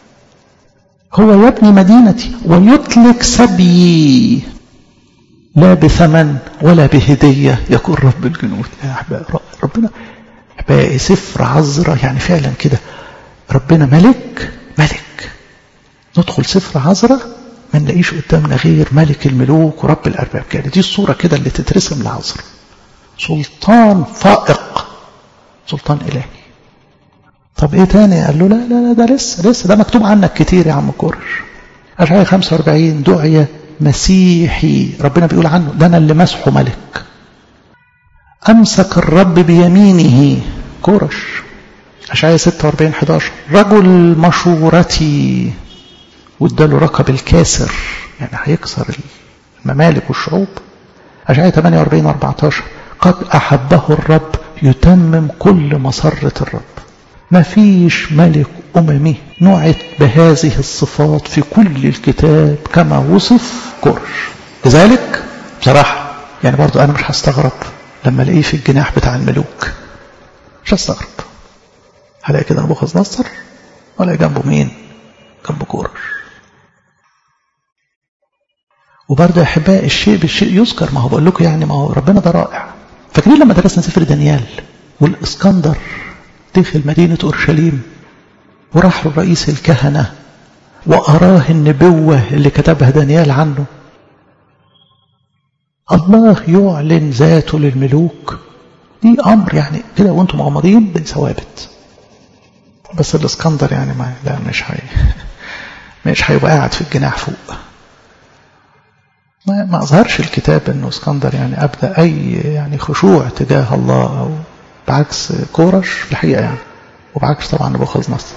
A: هو يبني مدينتي ويطلق سبي لا بثمن ولا بهدية يكون رب الجنود يا أحباب ربنا باقي سفر عذرة يعني فعلا كده ربنا ملك ملك ندخل سفر عذرة ما نلاقيش قدامنا غير ملك الملوك ورب الأرباب كده دي الصورة كده اللي تترسم لعذرة سلطان فائق سلطان إلهي طب ايه تاني قال له لا لا لا ده لسه لسه ده مكتوب عنك كتير يا عم كورش أشعياء 45 دعية مسيحي ربنا بيقول عنه ده أنا اللي مسحه ملك أمسك الرب بيمينه كورش أشعياء 46 11 رجل مشورتي واداله ركب الكاسر يعني هيكسر الممالك والشعوب أشعياء 48 14 قد أحبه الرب يتمم كل مسرة الرب ما فيش ملك أممي نعت بهذه الصفات في كل الكتاب كما وصف كورش لذلك بصراحة يعني برضو أنا مش هستغرب لما الاقيه في الجناح بتاع الملوك مش هستغرب هلاقي كده نبوخذ نصر ولا جنبه مين جنبه كورش وبرضه يا احبائي الشيء بالشيء يذكر ما هو بقول لكم يعني ما هو ربنا ده رائع فاكرين لما درسنا سفر دانيال والاسكندر دخل مدينه اورشليم وراح رئيس الكهنه واراه النبوه اللي كتبها دانيال عنه الله يعلن ذاته للملوك دي امر يعني كده وانتم مغمضين دي ثوابت بس الاسكندر يعني ما لا مش هي مش هيبقى قاعد في الجناح فوق ما, ما اظهرش الكتاب انه اسكندر يعني ابدا اي يعني خشوع تجاه الله او بعكس كورش في الحقيقه يعني وبعكس طبعا نبوخذ نصر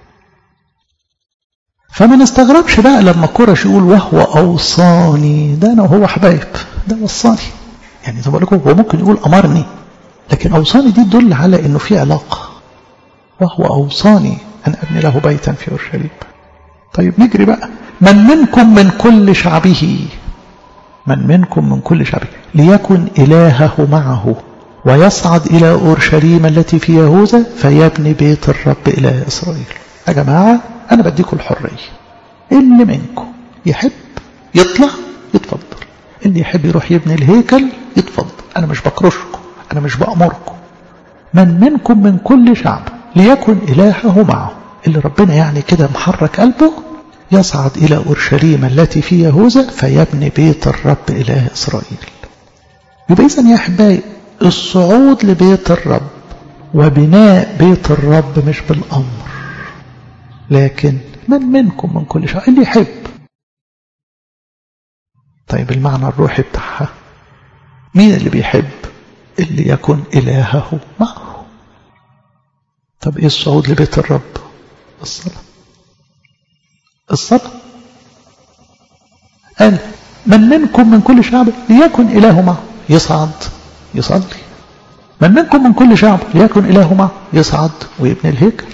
A: فما نستغربش بقى لما كورش يقول وهو اوصاني ده انا وهو حبايب ده وصاني يعني زي ما بقول لكم هو ممكن يقول امرني لكن اوصاني دي تدل على انه في علاقه وهو اوصاني ان ابني له بيتا في اورشليم طيب نجري بقى من منكم من كل شعبه من منكم من كل شعبه ليكن الهه معه ويصعد الى اورشليم التي في يهوذا فيبني بيت الرب اله اسرائيل يا جماعه انا بديكم الحريه اللي منكم يحب يطلع يتفضل اللي يحب يروح يبني الهيكل يتفضل أنا مش بكرشكم أنا مش بأمركم من منكم من كل شعب ليكن إلهه معه اللي ربنا يعني كده محرك قلبه يصعد إلى أورشليم التي في يهوذا فيبني بيت الرب إله إسرائيل يبقى إذن يا أحبائي الصعود لبيت الرب وبناء بيت الرب مش بالأمر لكن من منكم من كل شعب اللي يحب طيب المعنى الروحي بتاعها مين اللي بيحب اللي يكون إلهه معه طب إيه الصعود لبيت الرب الصلاة الصلاة قال من منكم من كل شعب ليكن إله معه يصعد يصلي من منكم من كل شعب ليكن إله معه يصعد ويبني الهيكل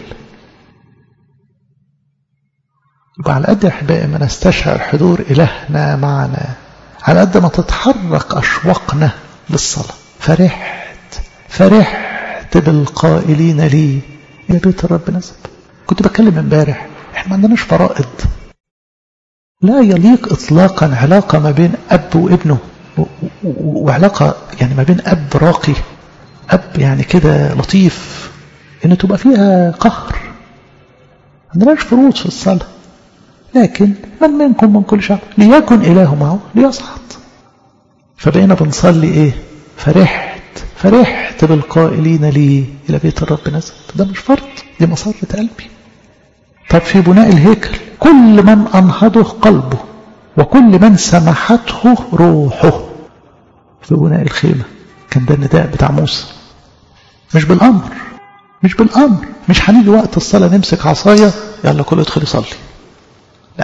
A: يبقى على قد أحبائي ما نستشعر حضور إلهنا معنا على قد ما تتحرك أشواقنا للصلاة فرحت فرحت بالقائلين لي إلى بيت الرب نزل كنت بتكلم امبارح احنا ما عندناش فرائض لا يليق اطلاقا علاقه ما بين اب وابنه وعلاقه يعني ما بين اب راقي اب يعني كده لطيف ان تبقى فيها قهر ما عندناش فروض في الصلاه لكن من منكم من كل شعب ليكن اله معه ليصعد فبقينا بنصلي ايه فرحت فرحت بالقائلين لي الى بيت الرب نزل ده مش فرض دي مسرة قلبي طب في بناء الهيكل كل من أنهضه قلبه وكل من سمحته روحه في بناء الخيمة كان ده النداء بتاع موسى مش بالأمر مش بالأمر مش هنيجي وقت الصلاة نمسك عصاية يلا كل ادخل يصلي لا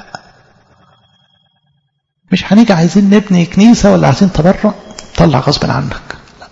A: مش هنيجي عايزين نبني كنيسة ولا عايزين تبرع طلع غصب عنك لا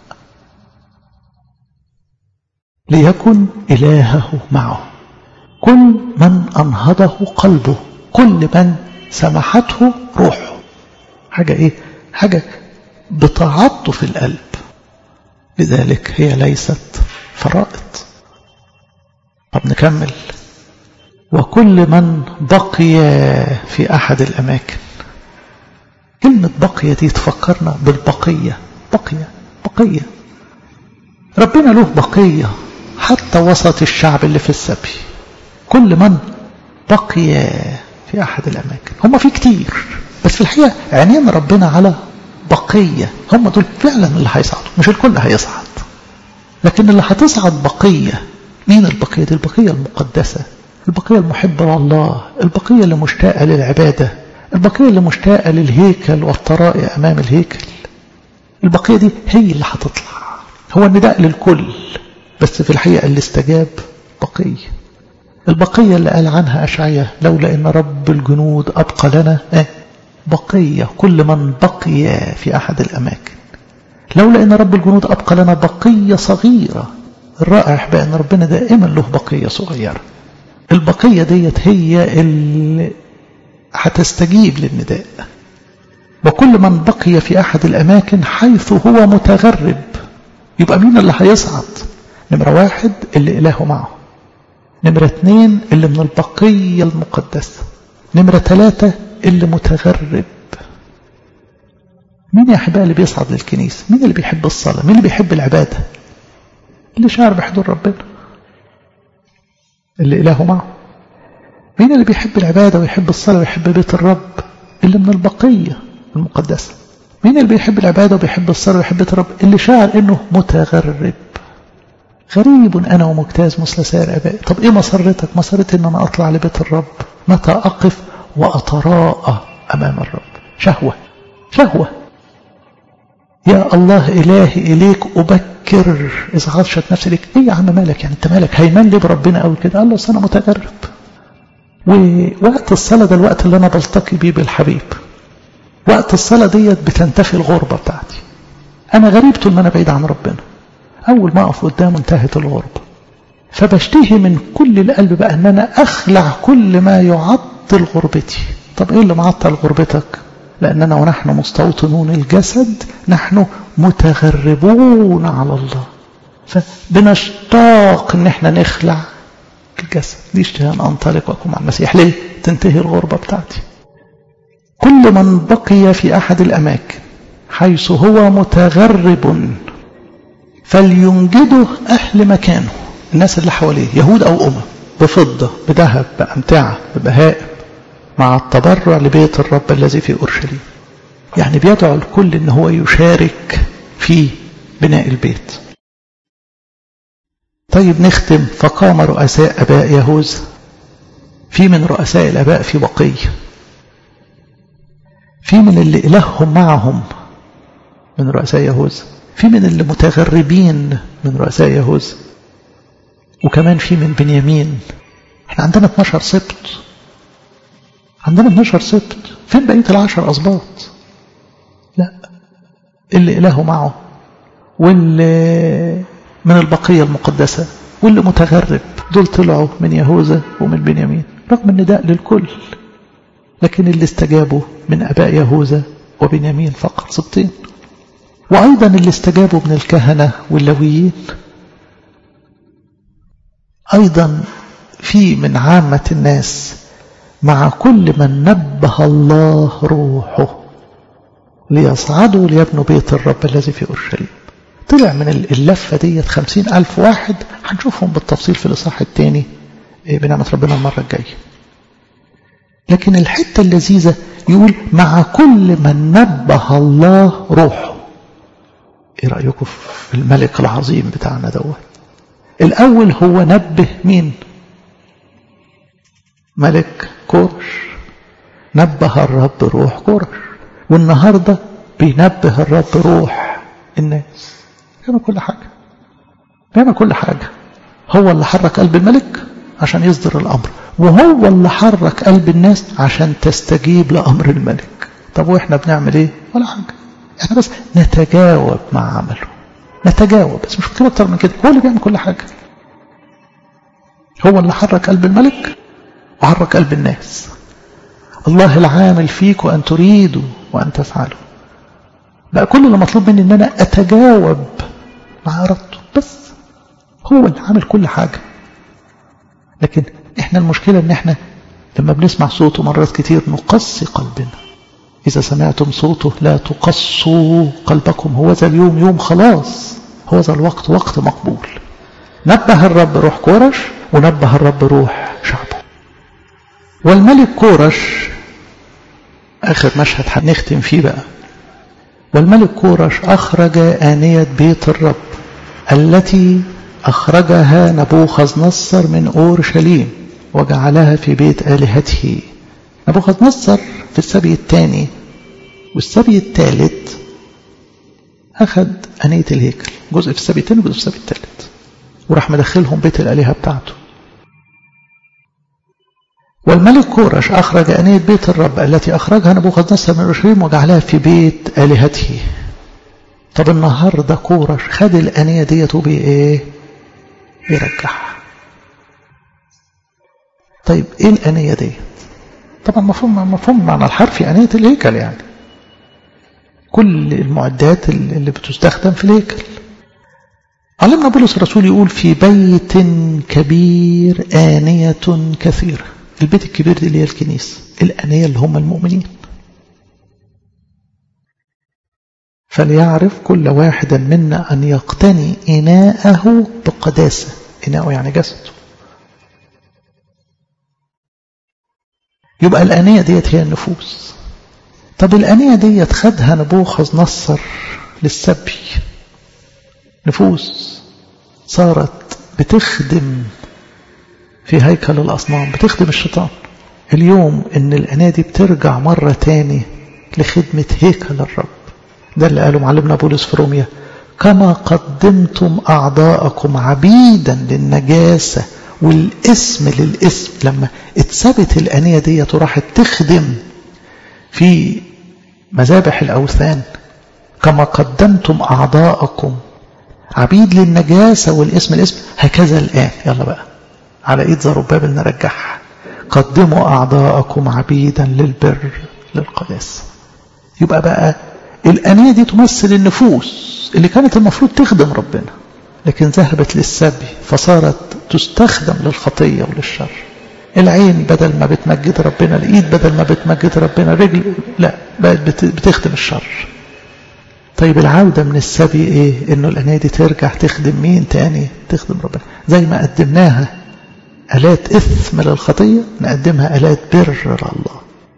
A: ليكن إلهه معه كل من أنهضه قلبه كل من سمحته روحه حاجة إيه حاجة بتعطف القلب لذلك هي ليست فرائض طب نكمل وكل من بقي في أحد الأماكن كلمة بقية دي تفكرنا بالبقية بقية بقية ربنا له بقية حتى وسط الشعب اللي في السبي كل من بقي في أحد الأماكن هم في كتير بس في الحقيقة عينين ربنا على بقية هم دول فعلا اللي هيصعدوا مش الكل هيصعد لكن اللي هتصعد بقية مين البقية دي البقية المقدسة البقية المحبة لله البقية اللي مشتاقة للعبادة البقية اللي مشتاقة للهيكل والطرائق أمام الهيكل البقية دي هي اللي هتطلع هو النداء للكل بس في الحقيقة اللي استجاب بقية البقية اللي قال عنها أشعية لولا إن رب الجنود أبقى لنا إيه؟ بقية كل من بقي في أحد الأماكن لولا إن رب الجنود أبقى لنا بقية صغيرة الرائع بأن ربنا دائما له بقية صغيرة البقية ديت هي اللي هتستجيب للنداء وكل من بقي في أحد الأماكن حيث هو متغرب يبقى مين اللي هيصعد نمرة واحد اللي إله معه نمرة اثنين اللي من البقية المقدسة نمرة ثلاثة اللي متغرب مين يا أحبائي اللي بيصعد للكنيسة مين اللي بيحب الصلاة مين اللي بيحب العبادة اللي شعر بحضور ربنا اللي إله معه مين اللي بيحب العبادة ويحب الصلاة ويحب بيت الرب اللي من البقية المقدسة مين اللي بيحب العبادة وبيحب الصلاة ويحب بيت الرب اللي شعر انه متغرب غريب أنا ومجتاز مثل سائر أبائي طب إيه مسرتك مسرتي أن أنا أطلع لبيت الرب متى أقف وأتراءى أمام الرب شهوة شهوة يا الله إلهي إليك أبكر إذا غطشت نفسي ليك إيه يا عم مالك يعني أنت مالك هيمن لي بربنا أو كده قال له أنا متغرب ووقت الصلاة ده الوقت اللي أنا بلتقي بيه بالحبيب وقت الصلاة ديت بتنتفي الغربة بتاعتي أنا غريب طول ما أنا بعيد عن ربنا أول ما أقف قدامه انتهت الغربة فبشتهي من كل القلب بقى أن أنا أخلع كل ما يعطل غربتي طب إيه اللي معطل غربتك لأننا ونحن مستوطنون الجسد نحن متغربون على الله فبنشتاق ان احنا نخلع الجسد دي اشتهى ان انطلق واكون مع المسيح ليه تنتهي الغربة بتاعتي كل من بقي في احد الاماكن حيث هو متغرب فلينجده اهل مكانه الناس اللي حواليه يهود او امم بفضة بذهب بأمتعة ببهائم مع التبرع لبيت الرب الذي في أورشليم يعني بيدعو الكل ان هو يشارك في بناء البيت طيب نختم فقام رؤساء أباء يهوذا في من رؤساء الأباء في بقية في من اللي إلههم معهم من رؤساء يهوذا في من اللي متغربين من رؤساء يهوذا وكمان في من بنيامين احنا عندنا 12 سبط عندنا 12 سبط فين بقية العشر أسباط لا اللي إله معه واللي من البقية المقدسة واللي متغرب دول طلعوا من يهوذا ومن بنيامين رغم النداء للكل لكن اللي استجابوا من أباء يهوذا وبنيامين فقط سبطين وأيضا اللي استجابوا من الكهنة واللويين أيضا في من عامة الناس مع كل من نبه الله روحه ليصعدوا ليبنوا بيت الرب الذي في أورشليم طلع من اللفة ديت خمسين ألف واحد هنشوفهم بالتفصيل في الإصحاح الثاني بنعمة ربنا المرة الجاية لكن الحتة اللذيذة يقول مع كل من نبه الله روحه ايه رأيكم في الملك العظيم بتاعنا دوت الأول هو نبه مين ملك كورش نبه الرب روح كورش والنهاردة بينبه الرب روح الناس بيعمل كل حاجة بيعمل كل حاجة هو اللي حرك قلب الملك عشان يصدر الأمر وهو اللي حرك قلب الناس عشان تستجيب لأمر الملك طب وإحنا بنعمل إيه ولا حاجة إحنا بس نتجاوب مع عمله نتجاوب بس مش كده أكتر من كده هو اللي بيعمل كل حاجة هو اللي حرك قلب الملك وحرك قلب الناس الله العامل فيك وأن تريدوا وأن تفعلوا بقى كل اللي مطلوب مني ان انا اتجاوب مع ارادته بس هو اللي عامل كل حاجة لكن احنا المشكلة ان احنا لما بنسمع صوته مرات كتير نقصي قلبنا إذا سمعتم صوته لا تقصوا قلبكم هو ذا اليوم يوم خلاص هو ذا الوقت وقت مقبول نبه الرب روح كورش ونبه الرب روح شعبه والملك كورش آخر مشهد هنختم فيه بقى والملك كورش أخرج آنية بيت الرب التي أخرجها نبوخذ نصر من أورشليم وجعلها في بيت آلهته نبوخذ نصر في السبي الثاني والسبي الثالث أخذ أنية الهيكل جزء في السبي الثاني وجزء في السبي الثالث وراح مدخلهم بيت الآلهة بتاعته والملك كورش أخرج أنية بيت الرب التي أخرجها نبوخذ نصر من أورشليم وجعلها في بيت آلهته طب النهاردة كورش خد الأنية ديت وبإيه يرجعها طيب إيه الأنية ديت طبعا مفهوم مفهوم معنى الحرفي أنية الهيكل يعني كل المعدات اللي بتستخدم في الهيكل علمنا بولس الرسول يقول في بيت كبير آنية كثيرة البيت الكبير دي اللي هي الكنيسة الأنية اللي هم المؤمنين فليعرف كل واحد منا أن يقتني إناءه بقداسة إناءه يعني جسده يبقى الأنية ديت هي النفوس طب الأنية ديت خدها نبوخذ نصر للسبي نفوس صارت بتخدم في هيكل الأصنام بتخدم الشيطان اليوم ان الأنية دي بترجع مرة تاني لخدمة هيكل الرب ده اللي قاله معلمنا بولس في روميا كما قدمتم أعضاءكم عبيدا للنجاسة والاسم للاسم لما اتثبت الأنية دي وراحت تخدم في مذابح الأوثان كما قدمتم أعضاءكم عبيد للنجاسة والاسم الاسم هكذا الآن يلا بقى على إيد زربابل نرجعها قدموا أعضاءكم عبيدا للبر للقداسة يبقى بقى الأنية دي تمثل النفوس اللي كانت المفروض تخدم ربنا لكن ذهبت للسبي فصارت تستخدم للخطية وللشر العين بدل ما بتمجد ربنا الإيد بدل ما بتمجد ربنا الرجل لا بقت بتخدم الشر طيب العودة من السبي ايه انه الأنية دي ترجع تخدم مين تاني تخدم ربنا زي ما قدمناها آلات إثم للخطية نقدمها آلات بر لله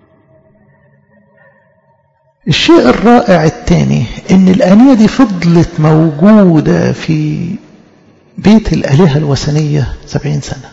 A: الشيء الرائع الثاني ان الآنية دي فضلت موجودة في بيت الآلهة الوثنية سبعين سنة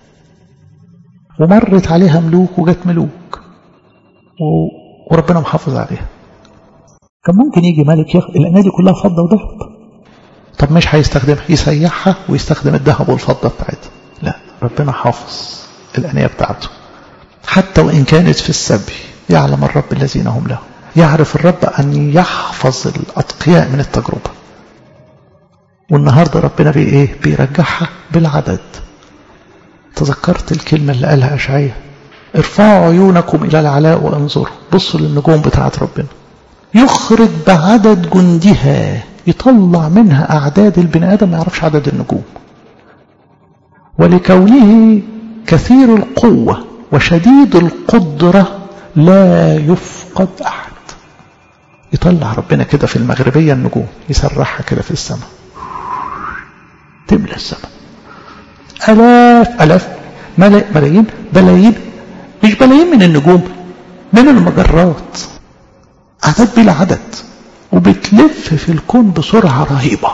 A: ومرت عليها ملوك وجت ملوك وربنا محافظ عليها كان ممكن يجي ملك ياخد الآنية دي كلها فضة وذهب طب مش هيستخدمها يسيحها ويستخدم الذهب والفضة بتاعتها لا ربنا حافظ الأنية بتاعته حتى وإن كانت في السبي يعلم الرب الذين هم له يعرف الرب أن يحفظ الأتقياء من التجربة والنهاردة ربنا بي ايه بيرجعها بالعدد تذكرت الكلمة اللي قالها أشعية ارفعوا عيونكم إلى العلاء وانظروا بصوا للنجوم بتاعت ربنا يخرج بعدد جندها يطلع منها أعداد البني آدم ما يعرفش عدد النجوم ولكونه كثير القوة وشديد القدرة لا يفقد أحد يطلع ربنا كده في المغربية النجوم يسرحها كده في السماء تملى السماء ألاف ألاف ملايين بلايين مش بلايين من النجوم من المجرات أعداد بلا عدد وبتلف في الكون بسرعة رهيبة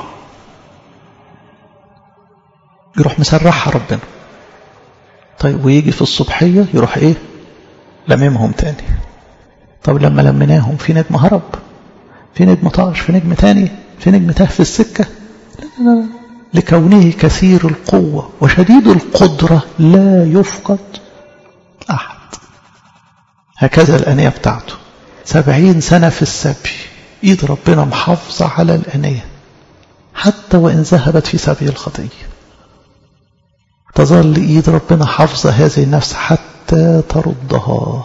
A: يروح مسرحها ربنا طيب ويجي في الصبحية يروح ايه لممهم تاني طب لما لمناهم في نجم هرب في نجم طاش في نجم تاني في نجم تاه في السكة لا لا لا لكونه كثير القوة وشديد القدرة لا يفقد أحد هكذا الأنية بتاعته سبعين سنة في السبي إيد ربنا محافظة على الأنية حتى وإن ذهبت في سبي الخطية تظل إيد ربنا حافظة هذه النفس حتى تردها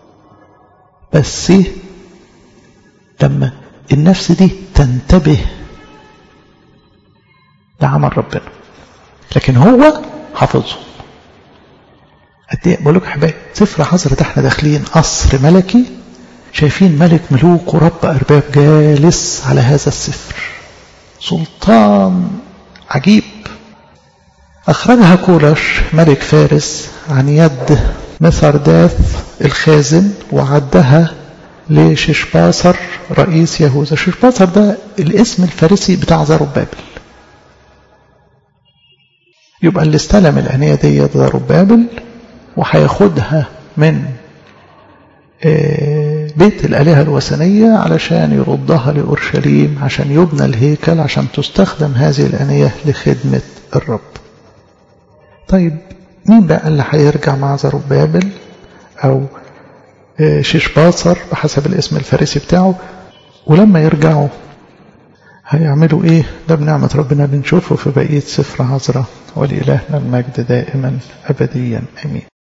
A: بس لما النفس دي تنتبه لعمل ربنا لكن هو حافظهم قد ايه بقول لكم احبائي سفر حضرة احنا داخلين قصر ملكي شايفين ملك ملوك ورب ارباب جالس على هذا السفر سلطان عجيب أخرجها كولش ملك فارس عن يد مثرداث الخازن وعدها لششباصر رئيس يهوذا ششباصر ده الاسم الفارسي بتاع زربابل يبقى اللي استلم الأنية دي زربابل وهياخدها من بيت الآلهة الوثنية علشان يردها لأورشليم عشان يبنى الهيكل عشان تستخدم هذه الأنية لخدمة الرب طيب مين بقى اللي هيرجع مع زربابل أو شيشباصر بحسب الاسم الفارسي بتاعه ولما يرجعوا هيعملوا ايه ده بنعمة ربنا بنشوفه في بقية سفر عذراء ولإلهنا المجد دائما أبديا أمين